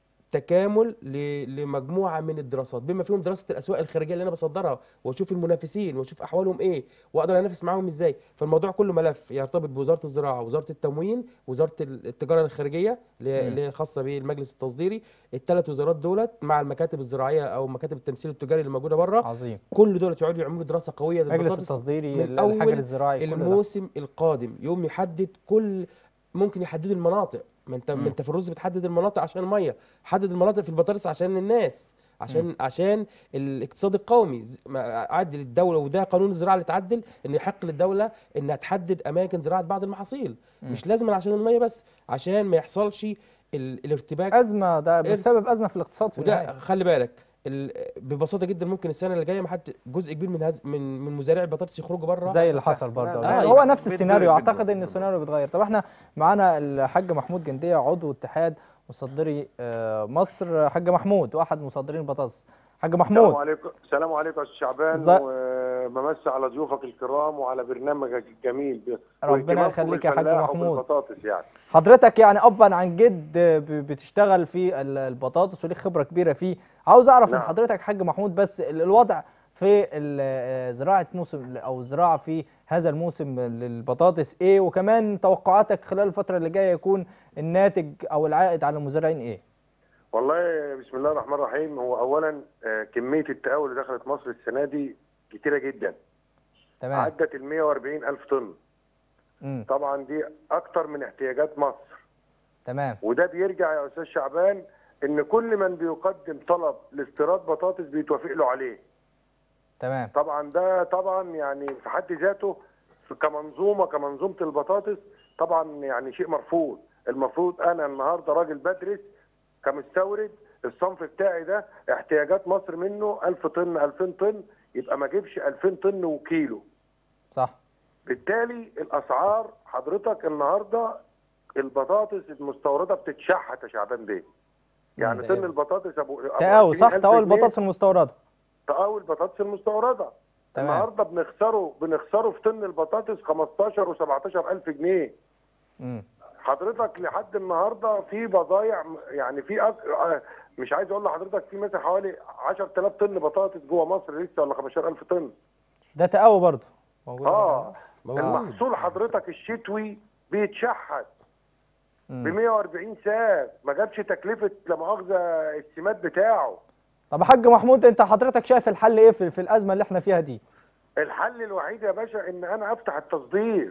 تكامل ل- لمجموعه من الدراسات بما فيهم دراسه الاسواق الخارجيه اللي انا بصدرها واشوف المنافسين واشوف احوالهم ايه واقدر انافس معاهم ازاي فالموضوع كله ملف يرتبط بوزاره الزراعه وزاره التموين وزاره ال- التجاره الخارجيه اللي هي- مم. اللي هي خاصه بالمجلس التصديري الثلاث وزارات دولت مع المكاتب الزراعيه او مكاتب التمثيل التجاري اللي موجوده بره عظيم كل دول يقعدوا يعملوا دراسه قويه مجلس للبطاطس التصديري من ال- أول الحجر الزراعي كل ده الموسم القادم يوم يحدد كل ممكن يحددوا المناطق ما انت مم. ما انت في الرز بتحدد المناطق عشان الميه حدد المناطق في البطاطس عشان الناس عشان عشان الاقتصاد القومي ز- ما- عدل الدوله وده قانون الزراعه اللي اتعدل ان يحق للدوله انها تحدد اماكن زراعه بعض المحاصيل مم. مش لازم عشان الميه بس عشان ما يحصلش ال- الارتباك ازمه ده إيه؟ بسبب ازمه في الاقتصاد في وده النهايه خلي بالك ال- ببساطه جدا ممكن السنه اللي جايه ما حد جزء كبير من هز من من مزارعي البطاطس يخرجوا بره زي اللي حصل لا، برضه لا، يعني لا، هو يبقى نفس بدو- السيناريو بدو- اعتقد ان بدو. السيناريو بيتغير طب احنا معانا الحاج محمود جنديه عضو اتحاد مصدري آه، مصر حاج محمود واحد مصدرين البطاطس حاج السلام محمود عليكم السلام عليكم يا استاذ شعبان ازاي- وبمسي على ضيوفك الكرام وعلى برنامجك الجميل ب- ربنا واهتمامكم يخليك يا حاج بالفلاح محمود. وبالبطاطس يعني حضرتك يعني ابا عن جد ب- بتشتغل في ال- البطاطس وليك خبره كبيره فيه عاوز اعرف من نعم. حضرتك حاج محمود بس ال- الوضع في ال- آه، زراعه موسم او الزراعه في هذا الموسم للبطاطس ايه وكمان توقعاتك خلال الفتره اللي جايه يكون الناتج او العائد على المزارعين ايه والله بسم الله الرحمن الرحيم هو اولا آه، كميه التقاول اللي دخلت مصر السنه دي كتيره جدا تمام عدت ال 140 الف طن امم طبعا دي اكتر من احتياجات مصر تمام وده بيرجع يا استاذ شعبان ان كل من بيقدم طلب لاستيراد بطاطس بيتوافق له عليه تمام طبعا ده طبعا يعني في حد ذاته في- كمنظومه كمنظومه البطاطس طبعا يعني شيء مرفوض المفروض انا النهارده راجل بدرس كمستورد الصنف بتاعي ده احتياجات مصر منه 1000 طن 2000 طن يبقى ما اجيبش 2000 طن وكيلو صح بالتالي الاسعار حضرتك النهارده البطاطس المستورده بتتشحت يا شعبان بيه يعني مم. طن البطاطس ابو أبو تقاوي صح 20,000 تقاوي جنيه البطاطس المستورده تقاوي البطاطس المستورده تمام. النهارده بنخسره بنخسره في طن البطاطس 15 و17 الف جنيه امم حضرتك لحد النهارده في بضايع م- يعني في أك... آه، مش عايز اقول لحضرتك في مثلا حوالي 10000 طن بطاطس جوه مصر لسه ولا 15000 طن ده تقاوي برضه موجود اه موجود. المحصول حضرتك الشتوي بيتشحت ب مم. 140 ساعه ما جابش تكلفه لا مؤاخذه السماد بتاعه طب يا حاج محمود انت حضرتك شايف الحل ايه في, في الازمه اللي احنا فيها دي الحل الوحيد يا باشا ان انا افتح التصدير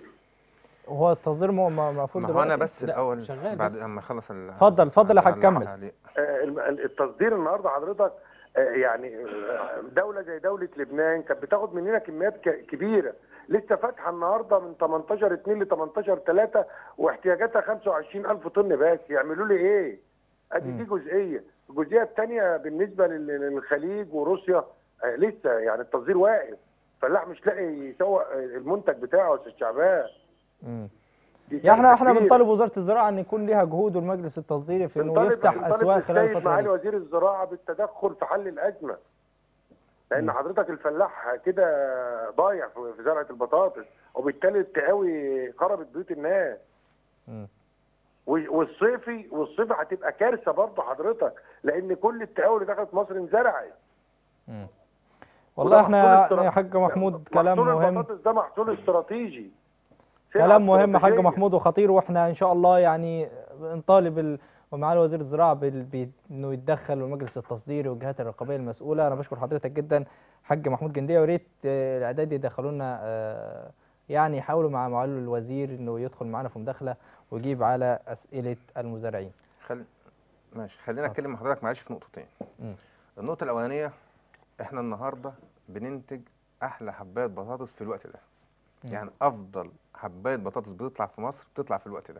وهو التصدير مو- ما- المفروض ما هو انا دلوقتي؟ بس لا، الاول شغال بعد بس. اما اخلص ال- اتفضل، اتفضل يا حاج هعلق كمل. عليه. آه، الم- التصدير النهارده حضرتك آه، يعني آه، دوله زي دوله لبنان كانت بتاخد مننا كميات ك- كبيره لسه فاتحه النهارده من 18 2 ل 18 3 واحتياجاتها 25000 طن بس يعملوا لي ايه؟ ادي دي جزئيه، الجزئيه الثانيه بالنسبه لل- للخليج وروسيا آه، لسه يعني التصدير واقف فاللاح مش لاقي يسوق آه، المنتج بتاعه يا استاذ شعبان مم. دي يعني احنا احنا كارثة كبيرة. بنطالب وزاره الزراعه ان يكون ليها جهود والمجلس التصديري في انه بنطالب يفتح بنطالب اسواق خلال السيد الفتره معالي دي وزير الزراعه بالتدخل في حل الازمه لان مم. حضرتك الفلاح كده ضايع في في زرعه البطاطس وبالتالي التقاوي خربت بيوت الناس مم. و- والصيفي والصيفي هتبقى كارثه برضه حضرتك لان كل التقاوي اللي دخلت مصر انزرعت مم. وده والله احنا محصول يعني استرا- يا حاج محمود كلام محصول مهم البطاطس ده محصول استراتيجي سلعة كلام مهم يا حاج استراتيجية. محمود وخطير واحنا ان شاء الله يعني نطالب ال... ومعالي وزير الزراعه بال... بي... انه يتدخل والمجلس التصديري والجهات الرقابيه المسؤوله انا بشكر حضرتك جدا حاج محمود جنديه ويا ريت آه، الاعداد يدخلوا لنا آه، يعني يحاولوا مع معالي الوزير انه يدخل معنا في مداخله ويجيب على اسئله المزارعين خل... ماشي خلينا اتكلم مع حضرتك معلش في نقطتين مم. النقطه الاولانيه احنا النهارده بننتج احلى حبايه بطاطس في الوقت ده مم. يعني افضل حبايه بطاطس بتطلع في مصر بتطلع في الوقت ده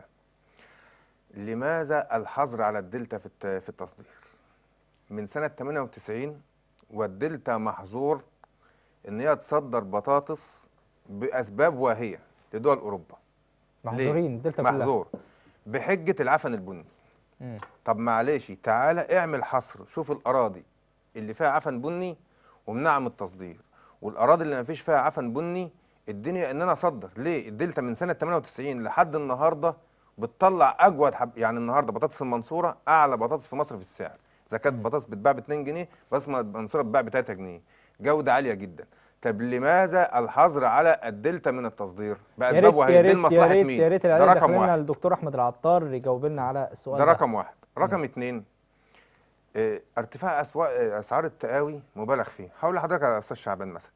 لماذا الحظر على الدلتا في الت- في التصدير من سنه 98 والدلتا محظور ان هي تصدر بطاطس باسباب واهيه لدول اوروبا محظورين الدلتا كلها محظور بحجه العفن البني مم. طب معلش تعالى اعمل حصر شوف الاراضي اللي فيها عفن بني ومنعها من التصدير والاراضي اللي ما فيش فيها عفن بني الدنيا ان انا اصدر ليه الدلتا من سنه 98 لحد النهارده بتطلع اجود حب يعني النهارده بطاطس المنصوره اعلى بطاطس في مصر في السعر اذا كانت بطاطس بتتباع ب 2 جنيه بطاطس المنصوره بتتباع ب 3 جنيه جوده عاليه جدا طب لماذا الحظر على الدلتا من التصدير يا باسباب ريت وهي يا دي ريت يا لمصلحه ريت مين يا ريت ده العيال رقم داخلين واحد الدكتور احمد العطار يجاوب لنا على السؤال ده رقم واحد رقم اتنين اه ارتفاع اسواق اه اسعار التقاوي مبالغ فيه هقول لحضرتك يا استاذ شعبان مثلا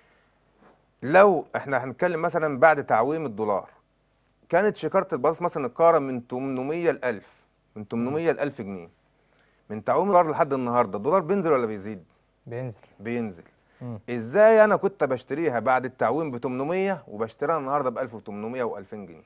لو احنا هنتكلم مثلا بعد تعويم الدولار كانت شكاره البطاطس مثلا القاره من 800 ل 1000 من 800 ل 1000 جنيه من تعويم الدولار لحد النهارده الدولار بينزل ولا بيزيد بينزل بينزل مم. ازاي انا كنت بشتريها بعد التعويم ب 800 وبشتريها النهارده ب 1800 و2000 جنيه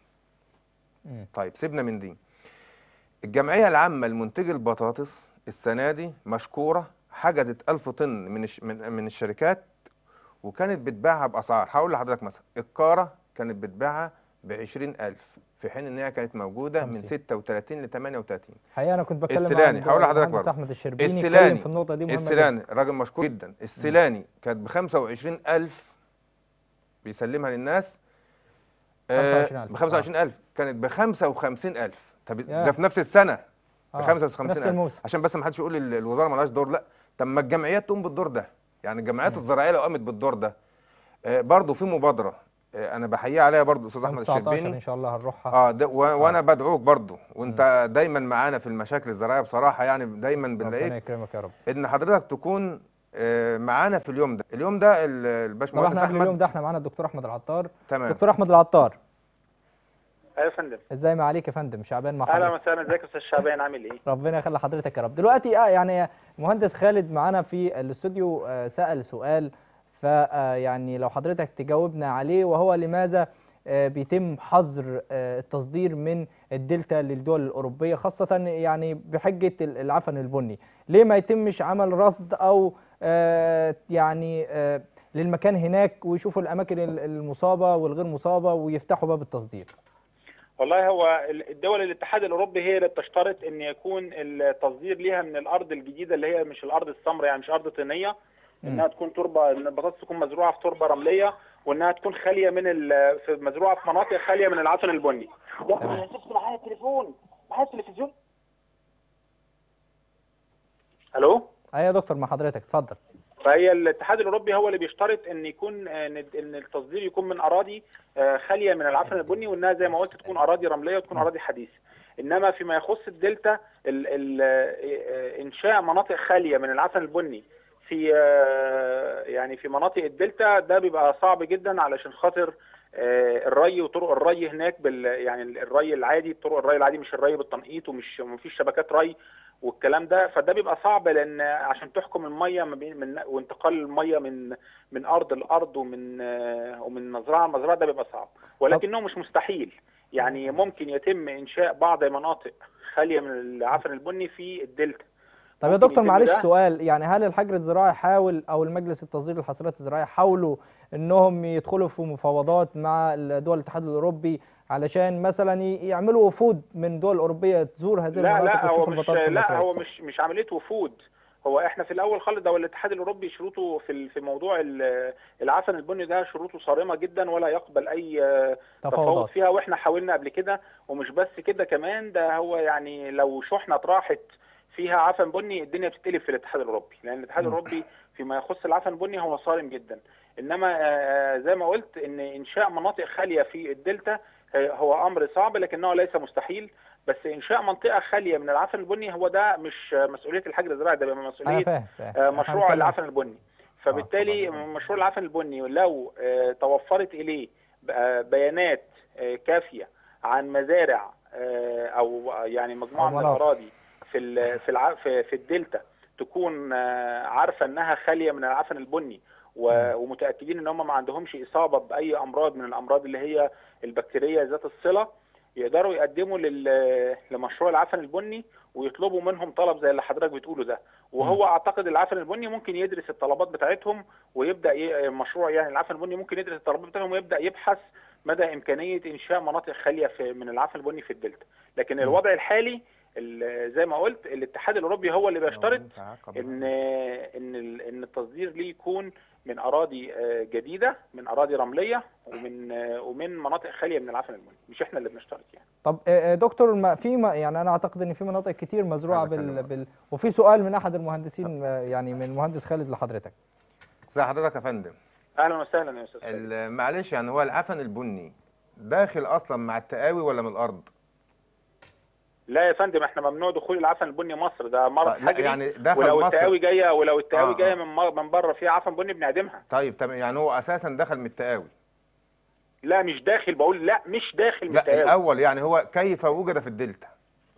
مم. طيب سيبنا من دي الجمعيه العامه لمنتجي البطاطس السنه دي مشكوره حجزت 1000 طن من الش... من من الشركات وكانت بتبيعها باسعار هقول لحضرتك مثلا الكاره كانت بتبيعها ب 20000 في حين ان هي كانت موجوده من 50. 36 ل 38 الحقيقه انا كنت بتكلم السيلاني، مع هقول لحضرتك المهندس برضه. احمد الشربيني السيلاني. اتكلم في النقطه دي مهمه جدا. السيلاني راجل مشكور جدا السيلاني كانت ب 25000 بيسلمها للناس 25,000. ب 25000 كانت ب 55000 طب ياه. ده في نفس السنه ب آه، 55000 نفس الموسم عشان بس ما حدش يقول ال- الوزاره مالهاش دور لا طب ما الجمعيات تقوم بالدور ده يعني الجمعيات مم. الزراعيه لو قامت بالدور ده آه، برضه في مبادره آه، انا بحيي عليها برضه استاذ يوم احمد 19 الشربيني ان شاء الله هنروحها اه ده و- وانا بدعوك برضه وانت دايما معانا في المشاكل الزراعيه بصراحه يعني دايما بنلاقيك ربنا يكرمك يا رب ان حضرتك تكون آه، معانا في اليوم ده اليوم ده ال- طب الباشمهندس احنا قبل اليوم احمد ده احنا معانا الدكتور احمد العطار تمام دكتور احمد العطار ايوه يا فندم ازاي ما عليك يا فندم شعبان مع اهلا حضرتك وسهلا ازيك يا استاذ شعبان عامل ايه؟ ربنا يخلي حضرتك يا رب دلوقتي اه يعني مهندس خالد معانا في الاستوديو آه، سأل سؤال فيعني لو حضرتك تجاوبنا عليه وهو لماذا آه، بيتم حظر آه، التصدير من الدلتا للدول الأوروبية خاصة يعني بحجة ال- العفن البني ليه ما يتمش عمل رصد أو آه، يعني آه، للمكان هناك ويشوفوا الأماكن ال- المصابة والغير مصابة ويفتحوا باب التصدير والله هو ال- الدول الاتحاد الاوروبي هي اللي بتشترط ان يكون التصدير ليها من الارض الجديده اللي هي مش الارض السمراء يعني مش ارض طينيه انها تكون تربه إن البطاطس تكون مزروعه في تربه رمليه وانها تكون خاليه من ال- في مزروعه في مناطق خاليه من العفن البني. يا اخي انا سبت معايا التليفون معايا التلفزيون الو أيوة يا دكتور مع حضرتك اتفضل فهي الاتحاد الاوروبي هو اللي بيشترط ان يكون ان إن التصدير يكون من اراضي آه، خاليه من العفن البني وانها زي ما قلت تكون اراضي رمليه وتكون اراضي حديثه انما فيما يخص الدلتا ال ال آه، انشاء مناطق خاليه من العفن البني في آه، يعني في مناطق الدلتا ده بيبقى صعب جدا علشان خاطر آه، الري وطرق الري هناك بال يعني الري العادي طرق الري العادي مش الري بالتنقيط ومش مفيش شبكات ري والكلام ده فده بيبقى صعب لان عشان تحكم الميه ما بين من وانتقال الميه من من ارض لارض ومن آه، ومن مزرعه لمزرعه ده بيبقى صعب ولكنه مش مستحيل يعني ممكن يتم انشاء بعض مناطق خاليه من العفن البني في الدلتا طب يا ممكن دكتور يتم معلش ده. سؤال يعني هل الحجر الزراعي حاول او المجلس التصدير للحاصلات الزراعيه حاولوا انهم يدخلوا في مفاوضات مع دول الاتحاد الاوروبي علشان مثلا ي- يعملوا وفود من دول اوروبيه تزور هذه لا المناطق لا هو وتشوف مش البطاطس لا المصريه هو مش مش عمليه وفود هو احنا في الاول خالص ده هو الاتحاد الاوروبي شروطه في ال- في موضوع ال- العفن البني ده شروطه صارمه جدا ولا يقبل اي آه، تفاوض تفاوضات فيها واحنا حاولنا قبل كده ومش بس كده كمان ده هو يعني لو شحنه راحت فيها عفن بني الدنيا بتتقلب في الاتحاد الاوروبي لان الاتحاد مم. الاوروبي فيما يخص العفن البني هو صارم جدا انما آه، زي ما قلت ان انشاء مناطق خاليه في الدلتا آه، هو امر صعب لكنه ليس مستحيل بس انشاء منطقه خاليه من العفن البني هو ده مش آه، مسؤوليه الحجر الزراعي ده بيبقى انا مسؤوليه فاهم فاهم آه، إحنا مشروع هنتكلم- العفن البني فبالتالي طبعاً. مشروع العفن البني لو آه، توفرت اليه ب- بيانات آه، كافيه عن مزارع آه، او يعني مجموعه أو من مناطق. الاراضي في ال- في الع- في في الدلتا تكون آه، عارفه انها خاليه من العفن البني و- ومتاكدين ان هم ما عندهمش اصابه باي امراض من الامراض اللي هي البكتيريه ذات الصله يقدروا يقدموا لل- لمشروع العفن البني ويطلبوا منهم طلب زي اللي حضرتك بتقوله ده وهو اعتقد العفن البني ممكن يدرس الطلبات بتاعتهم ويبدا ي... مشروع يعني العفن البني ممكن يدرس الطلبات بتاعتهم ويبدا يبحث مدى امكانيه انشاء مناطق خاليه في من العفن البني في الدلتا لكن الوضع الحالي ال- زي ما قلت الاتحاد الاوروبي هو اللي بيشترط ان ان ال- ان التصدير ليه يكون من اراضي آه، جديده من اراضي رمليه ومن آه، ومن مناطق خاليه من العفن البني مش احنا اللي بنشترط يعني طب آه، آه، دكتور ما في ما يعني انا اعتقد ان في مناطق كتير مزروعه عايز بال, أتكلم بال وفي سؤال من احد المهندسين آه، يعني من المهندس خالد لحضرتك زي حضرتك يا فندم اهلا وسهلا يا استاذ خالد. ال- معلش يعني هو العفن البني داخل اصلا مع التقاوي ولا من الارض؟ لا يا فندم احنا ممنوع دخول العفن البني مصر ده مرض طيب، لا، حجري يعني دخل ولو مصر. التقاوي جايه ولو التقاوي آه، جايه آه. من مر- من بره فيها عفن بني بنعدمها طيب تمام يعني هو اساسا دخل من التقاوي لا مش داخل بقول لا مش داخل من لا التقاوي الاول يعني هو كيف وجد في الدلتا؟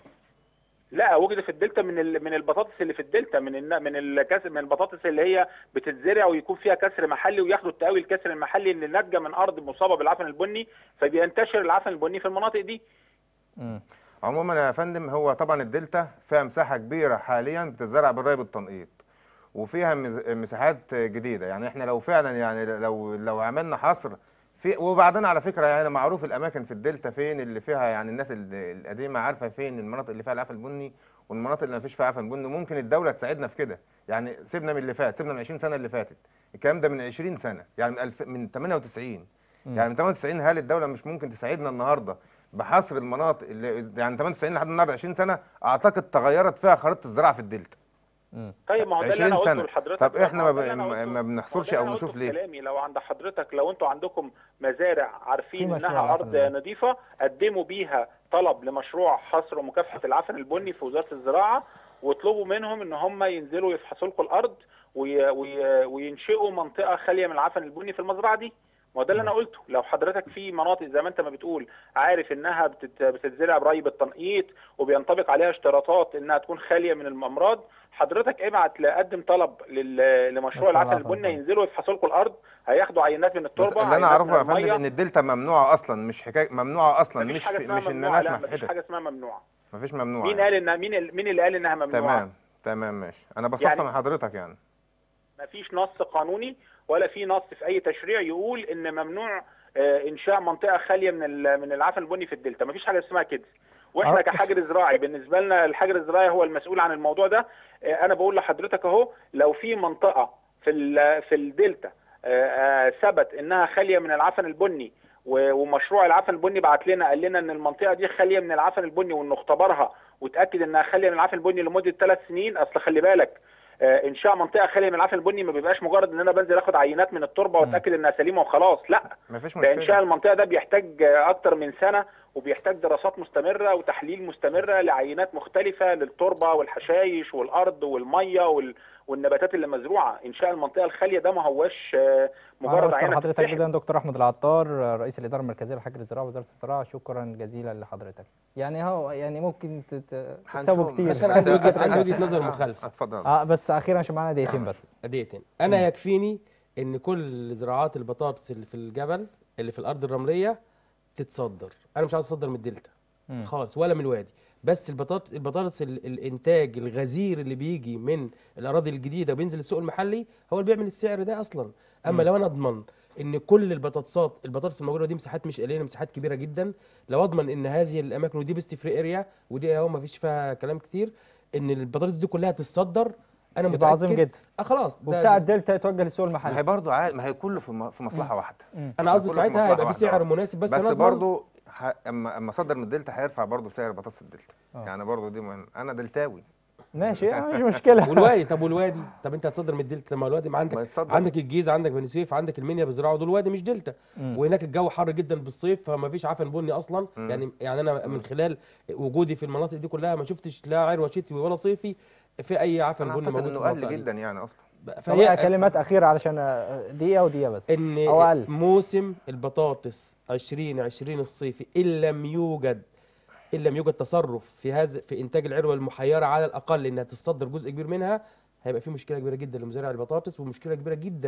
لا وجد في الدلتا من ال- من البطاطس اللي في الدلتا من الن- من الكس من البطاطس اللي هي بتتزرع ويكون فيها كسر محلي وياخدوا التقاوي الكسر المحلي اللي ناتجه من ارض مصابه بالعفن البني فبينتشر العفن البني في المناطق دي مم. عموما يا فندم هو طبعا الدلتا فيها مساحه كبيره حاليا بتزرع بالري بالتنقيط وفيها مز- مساحات جديده يعني احنا لو فعلا يعني لو لو عملنا حصر في وبعدين على فكره يعني معروف الاماكن في الدلتا فين اللي فيها يعني الناس ال- القديمه عارفه فين المناطق اللي فيها العفن البني والمناطق اللي ما فيش فيها عفن بني ممكن الدوله تساعدنا في كده يعني سيبنا من اللي فات سيبنا من 20 سنه اللي فاتت الكلام ده من 20 سنه يعني من, الف من 98 يعني من 98 هل الدوله مش ممكن تساعدنا النهارده بحصر المناطق اللي يعني 98 لحد النهارده 20 سنه اعتقد تغيرت فيها خريطه الزراعه في الدلتا طيب ما هو ده اللي 20 انا قلته سنة. لحضرتك طب إحنا ما هو ده اللي ب- أنا ما- قلته. ما بنحصرش هو ده أو اللي أنا نشوف قلته ليه؟ في كلامي لو عند حضرتك لو انتوا عندكم مزارع عارفين في مشروع انها العفن ارض البني. نظيفه قدموا بيها طلب لمشروع حصر ومكافحه العفن البني في وزاره الزراعه واطلبوا منهم ان هم ينزلوا يفحصوا لكم الارض وي وي وينشئوا منطقه خاليه من العفن البني في المزرعه دي ما هو ده اللي انا قلته لو حضرتك في مناطق زي ما انت ما بتقول عارف انها بتت- بتتزرع بري بالتنقيط وبينطبق عليها اشتراطات انها تكون خاليه من الامراض حضرتك ابعت قدم طلب لل- لمشروع مشروع العفن العفن البني البني. ينزلوا يفحصوا لكم الارض هياخدوا عينات من بس التربه اللي انا عينات اعرفه يا من فندم المية. ان الدلتا ممنوعه اصلا مش حكايه ممنوعه اصلا مفيش مش حاجه في اسمها مش ان ممنوعة، الناس لا مفيش محدده حاجه اسمها ممنوعه مفيش ممنوعه مين يعني. قال ان مين ال- مين اللي قال انها ممنوعه تمام تمام ماشي انا بستفسر يعني- من حضرتك يعني ما فيش نص قانوني ولا في نص في اي تشريع يقول ان ممنوع آه، انشاء منطقه خاليه من ال- من العفن البني في الدلتا ما فيش حاجه اسمها كده واحنا آه. كحجر زراعي بالنسبه لنا الحجر الزراعي هو المسؤول عن الموضوع ده آه، انا بقول لحضرتك اهو لو في منطقه في ال- في الدلتا آه، آه، ثبت انها خاليه من العفن البني و- ومشروع العفن البني بعت لنا قال لنا ان المنطقه دي خاليه من العفن البني وانه اختبرها وتاكد انها خاليه من العفن البني لمده ثلاث سنين اصل خلي بالك آه، انشاء منطقه خاليه من العفن البني ما بيبقاش مجرد ان انا بنزل اخد عينات من التربه واتاكد انها سليمه وخلاص لا مفيش ده انشاء مشكله المنطقه ده بيحتاج آه، اكتر من سنه وبيحتاج دراسات مستمره وتحليل مستمره لعينات مختلفه للتربه والحشائش والارض والميه وال... والنباتات اللي مزروعه انشاء المنطقه الخاليه ده ما هوش آه، أنا مجرد بشكر عينه حضرتك تتسحب. جدا دكتور احمد العطار رئيس الاداره المركزيه لحجر الزراعه وزاره الزراعه شكرا جزيلا لحضرتك يعني هو يعني ممكن تت- تكسبوا هنشوف. كتير بس أنا عندي بس- وجهة- بس- عندي بس- وجهة نظر آه، مخالفة. اتفضل اه بس اخيرا عشان معانا دقيقتين بس دقيقتين انا يكفيني ان كل زراعات البطاطس اللي في الجبل اللي في الارض الرمليه تتصدر انا مش عاوز اصدر من الدلتا مم. خالص ولا من الوادي بس البطاطس البطاطس ال- الانتاج الغزير اللي بيجي من الاراضي الجديده وبينزل السوق المحلي هو اللي بيعمل السعر ده اصلا اما لو انا اضمن ان كل البطاطسات البطاطس الموجوده دي مساحات مش قليله مساحات كبيره جدا لو اضمن ان هذه الاماكن ودي بيست فري اريا ودي اهو ما فيش فيها كلام كتير ان البطاطس دي كلها تتصدر انا يبقى عظيم متاكد جدا آه خلاص ده- وبتاع ده- الدلتا يتوجه للسوق ما هي المحلي برضه عاد ما هي كله في م- في مصلحه واحده انا قصدي كله في ساعتها مصلحة هيبقى في واحدة، سعر آه. مناسب بس, بس, أنا أضمن- برضه ح... اما اما صدر من الدلتا هيرفع برضه سعر بطاطس الدلتا آه. يعني برضه دي مهم انا دلتاوي ماشي آه، مش مشكله والوادي طب والوادي طب انت هتصدر من الدلتا لما الوادي ما ما عندك يتصدر. عندك الجيزه عندك بني سويف عندك المنيا بيزرعوا دول وادي مش دلتا مم. وهناك الجو حر جدا بالصيف فما فيش عفن بني اصلا مم. يعني يعني انا من خلال وجودي في المناطق دي كلها ما شفتش لا عروه شتوي ولا صيفي في اي عفن انا بني اعتقد موجود في انه قل المنطقه دي. جدا يعني اصلا فهي كلمات اخيره علشان آه، دقيقه ودقيقه بس ان او اقل موسم البطاطس 2020 الصيفي ان لم يوجد ان لم يوجد تصرف في هذا في انتاج العروه المحيره على الاقل انها تصدر جزء كبير منها هيبقى في مشكله كبيره جدا لمزارع البطاطس ومشكله كبيره جدا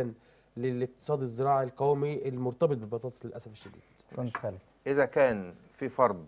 للاقتصاد الزراعي القومي المرتبط بالبطاطس للاسف الشديد كنت خالد اذا كان في فرد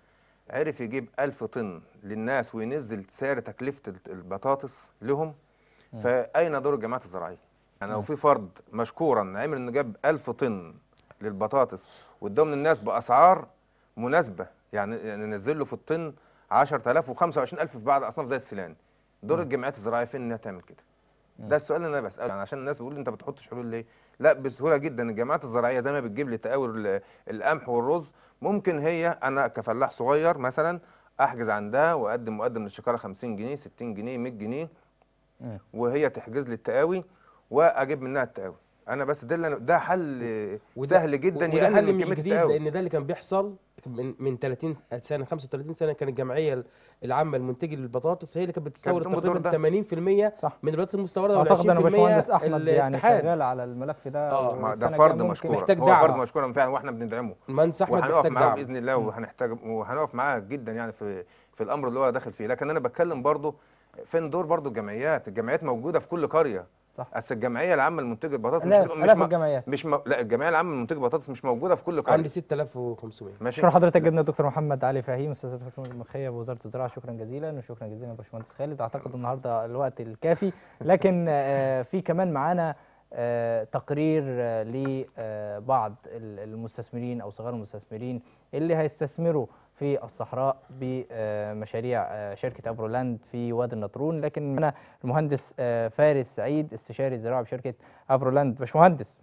عرف يجيب ألف طن للناس وينزل سعر تكلفة البطاطس لهم فأين دور الجماعات الزراعية؟ يعني لو في فرد مشكورا عمل إنه جاب ألف طن للبطاطس واداهم للناس بأسعار مناسبة يعني يعني نزل له في الطن 10000 و25000 في بعض الأصناف زي السلان دور الجمعيات الزراعية فين إنها تعمل كده؟ ده السؤال اللي انا بساله يعني عشان الناس بيقول لي انت ما بتحطش حلول ليه؟ لا بسهوله جدا الجماعات الزراعيه زي ما بتجيب لي تقاول ال- القمح والرز ممكن هي انا كفلاح صغير مثلا احجز عندها واقدم مقدم للشكاره 50 جنيه 60 جنيه 100 جنيه مم. وهي تحجز لي التقاوي واجيب منها التقاوي انا بس ده اللي أنا- ده حل وده- سهل جدا وده يقلل حل من مش كميه جديد التقاوي لان ده اللي كان بيحصل من من 30 سنه 35 سنه كانت الجمعيه العامه المنتجه للبطاطس هي اللي كانت بتستورد بتقوم بالدور تقريبا 80% صح. من البطاطس المستورده وال 20% اعتقد ان باشمهندس احمد يعني الاتحاد. شغال على الملف ده آه، ما ده والسنة فرد الجاية مشكور ممكن محتاج هو دعم. فرد مشكور فعلا واحنا بندعمه مهندس احمد وهنقف محتاج معاه دعم باذن الله وهنحتاج وهنقف معاه جدا يعني في في الامر اللي هو داخل فيه لكن انا بتكلم برضو فين دور برضو الجمعيات الجمعيات موجوده في كل قريه صح. اصل الجمعيه العامه لمنتجه البطاطس مش الاف مش الاف م- الجمعيات مش م... لا الجمعيه العامه لمنتجه البطاطس مش موجوده في كل قريه عندي 6500 ماشي شكرا حضرتك جدا دكتور محمد علي فهيم استاذ الحكومه المخيه بوزاره الزراعه شكرا جزيلا وشكرا جزيلا باشمهندس خالد اعتقد النهارده الوقت الكافي لكن آه، في كمان معانا آه، تقرير آه، لبعض ال- المستثمرين او صغار المستثمرين اللي هيستثمروا في الصحراء بمشاريع آه، شركه افرولاند في وادي النطرون لكن معنا المهندس آه، فارس سعيد استشاري الزراعه بشركه افرولاند باشمهندس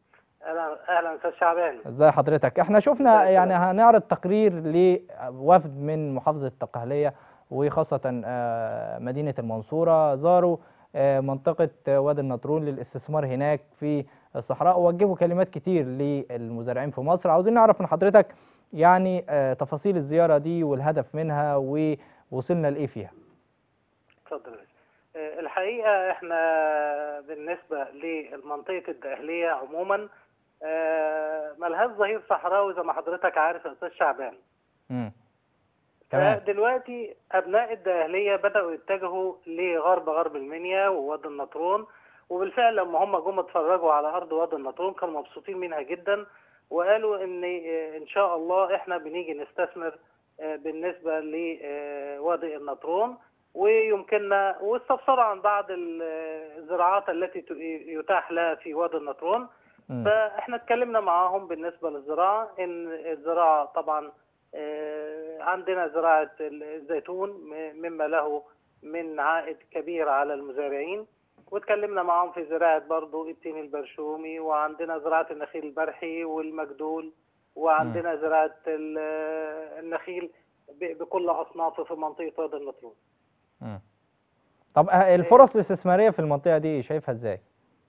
اهلا اهلا استاذ شعبان ازي حضرتك احنا شفنا يعني هنعرض تقرير لوفد من محافظة الدقهلية وخاصة آه، مدينة المنصورة زاروا آه، منطقة آه، وادي النطرون للاستثمار هناك في الصحراء ووجهوا كلمات كتير للمزارعين في مصر عاوزين نعرف من حضرتك يعني آه، تفاصيل الزيارة دي والهدف منها ووصلنا لإيه فيها اتفضل يا باشا. آه، الحقيقه احنا بالنسبه لمنطقه الدقهليه عموما آه، ملهاش ظهير صحراوي زي ما حضرتك عارف يا استاذ شعبان مم. تمام فدلوقتي ابناء الدقهليه بداوا يتجهوا لغرب غرب المنيا ووادي النطرون وبالفعل لما هم جم اتفرجوا على ارض وادي النطرون كانوا مبسوطين منها جدا وقالوا ان آه، ان شاء الله احنا بنيجي نستثمر آه، بالنسبه لوادي النطرون ويمكننا واستفسروا عن بعض ال- الزراعات التي ت- يتاح لها في وادي النطرون مم. فاحنا اتكلمنا معاهم بالنسبه للزراعه ان الزراعه طبعا آه، عندنا زراعه الزيتون م- مما له من عائد كبير على المزارعين واتكلمنا معاهم في زراعه برضو التين البرشومي وعندنا زراعه النخيل البرحي والمجدول وعندنا زراعه ال- النخيل ب- بكل اصنافه في منطقه وادي النطرون مم. طب آه، الفرص الاستثمارية في المنطقة دي شايفها ازاي؟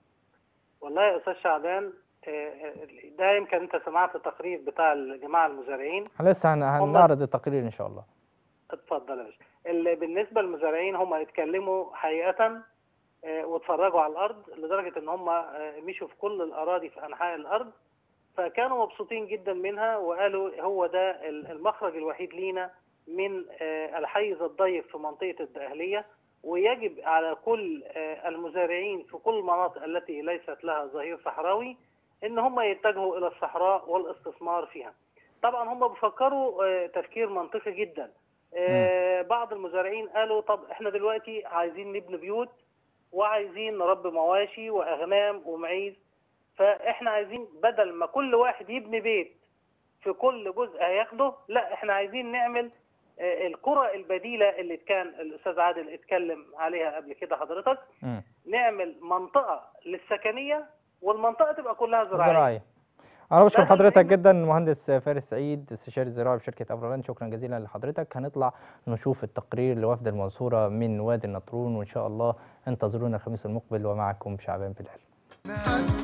والله يا استاذ شعبان آه، آه، ده يمكن انت سمعت التقرير بتاع الجماعه المزارعين لسه هن- هم- هنعرض التقرير ان شاء الله اتفضل يا باشا ال- بالنسبه للمزارعين هم اتكلموا حقيقه آه، واتفرجوا على الارض لدرجه ان هم آه، مشوا في كل الاراضي في انحاء الارض فكانوا مبسوطين جدا منها وقالوا هو ده ال- المخرج الوحيد لينا من آه، الحيز الضيق في منطقه الدقهليه ويجب على كل آه، المزارعين في كل المناطق التي ليست لها ظهير صحراوي ان هم يتجهوا الى الصحراء والاستثمار فيها. طبعا هم بيفكروا آه، تفكير منطقي جدا. آه، بعض المزارعين قالوا طب احنا دلوقتي عايزين نبني بيوت وعايزين نربي مواشي واغنام ومعيز فاحنا عايزين بدل ما كل واحد يبني بيت في كل جزء هياخده لا احنا عايزين نعمل آه، القرى البديله اللي كان الاستاذ عادل اتكلم عليها قبل كده حضرتك مم. نعمل منطقه للسكنيه والمنطقه تبقى كلها زراعيه زراعية أنا بشكر لا، لا، حضرتك لا. جدا المهندس فارس سعيد استشاري الزراعة بشركة أفرولان شكرا جزيلا لحضرتك هنطلع نشوف التقرير لوفد المنصورة من وادي النطرون وإن شاء الله انتظرونا الخميس المقبل ومعكم شعبان بلال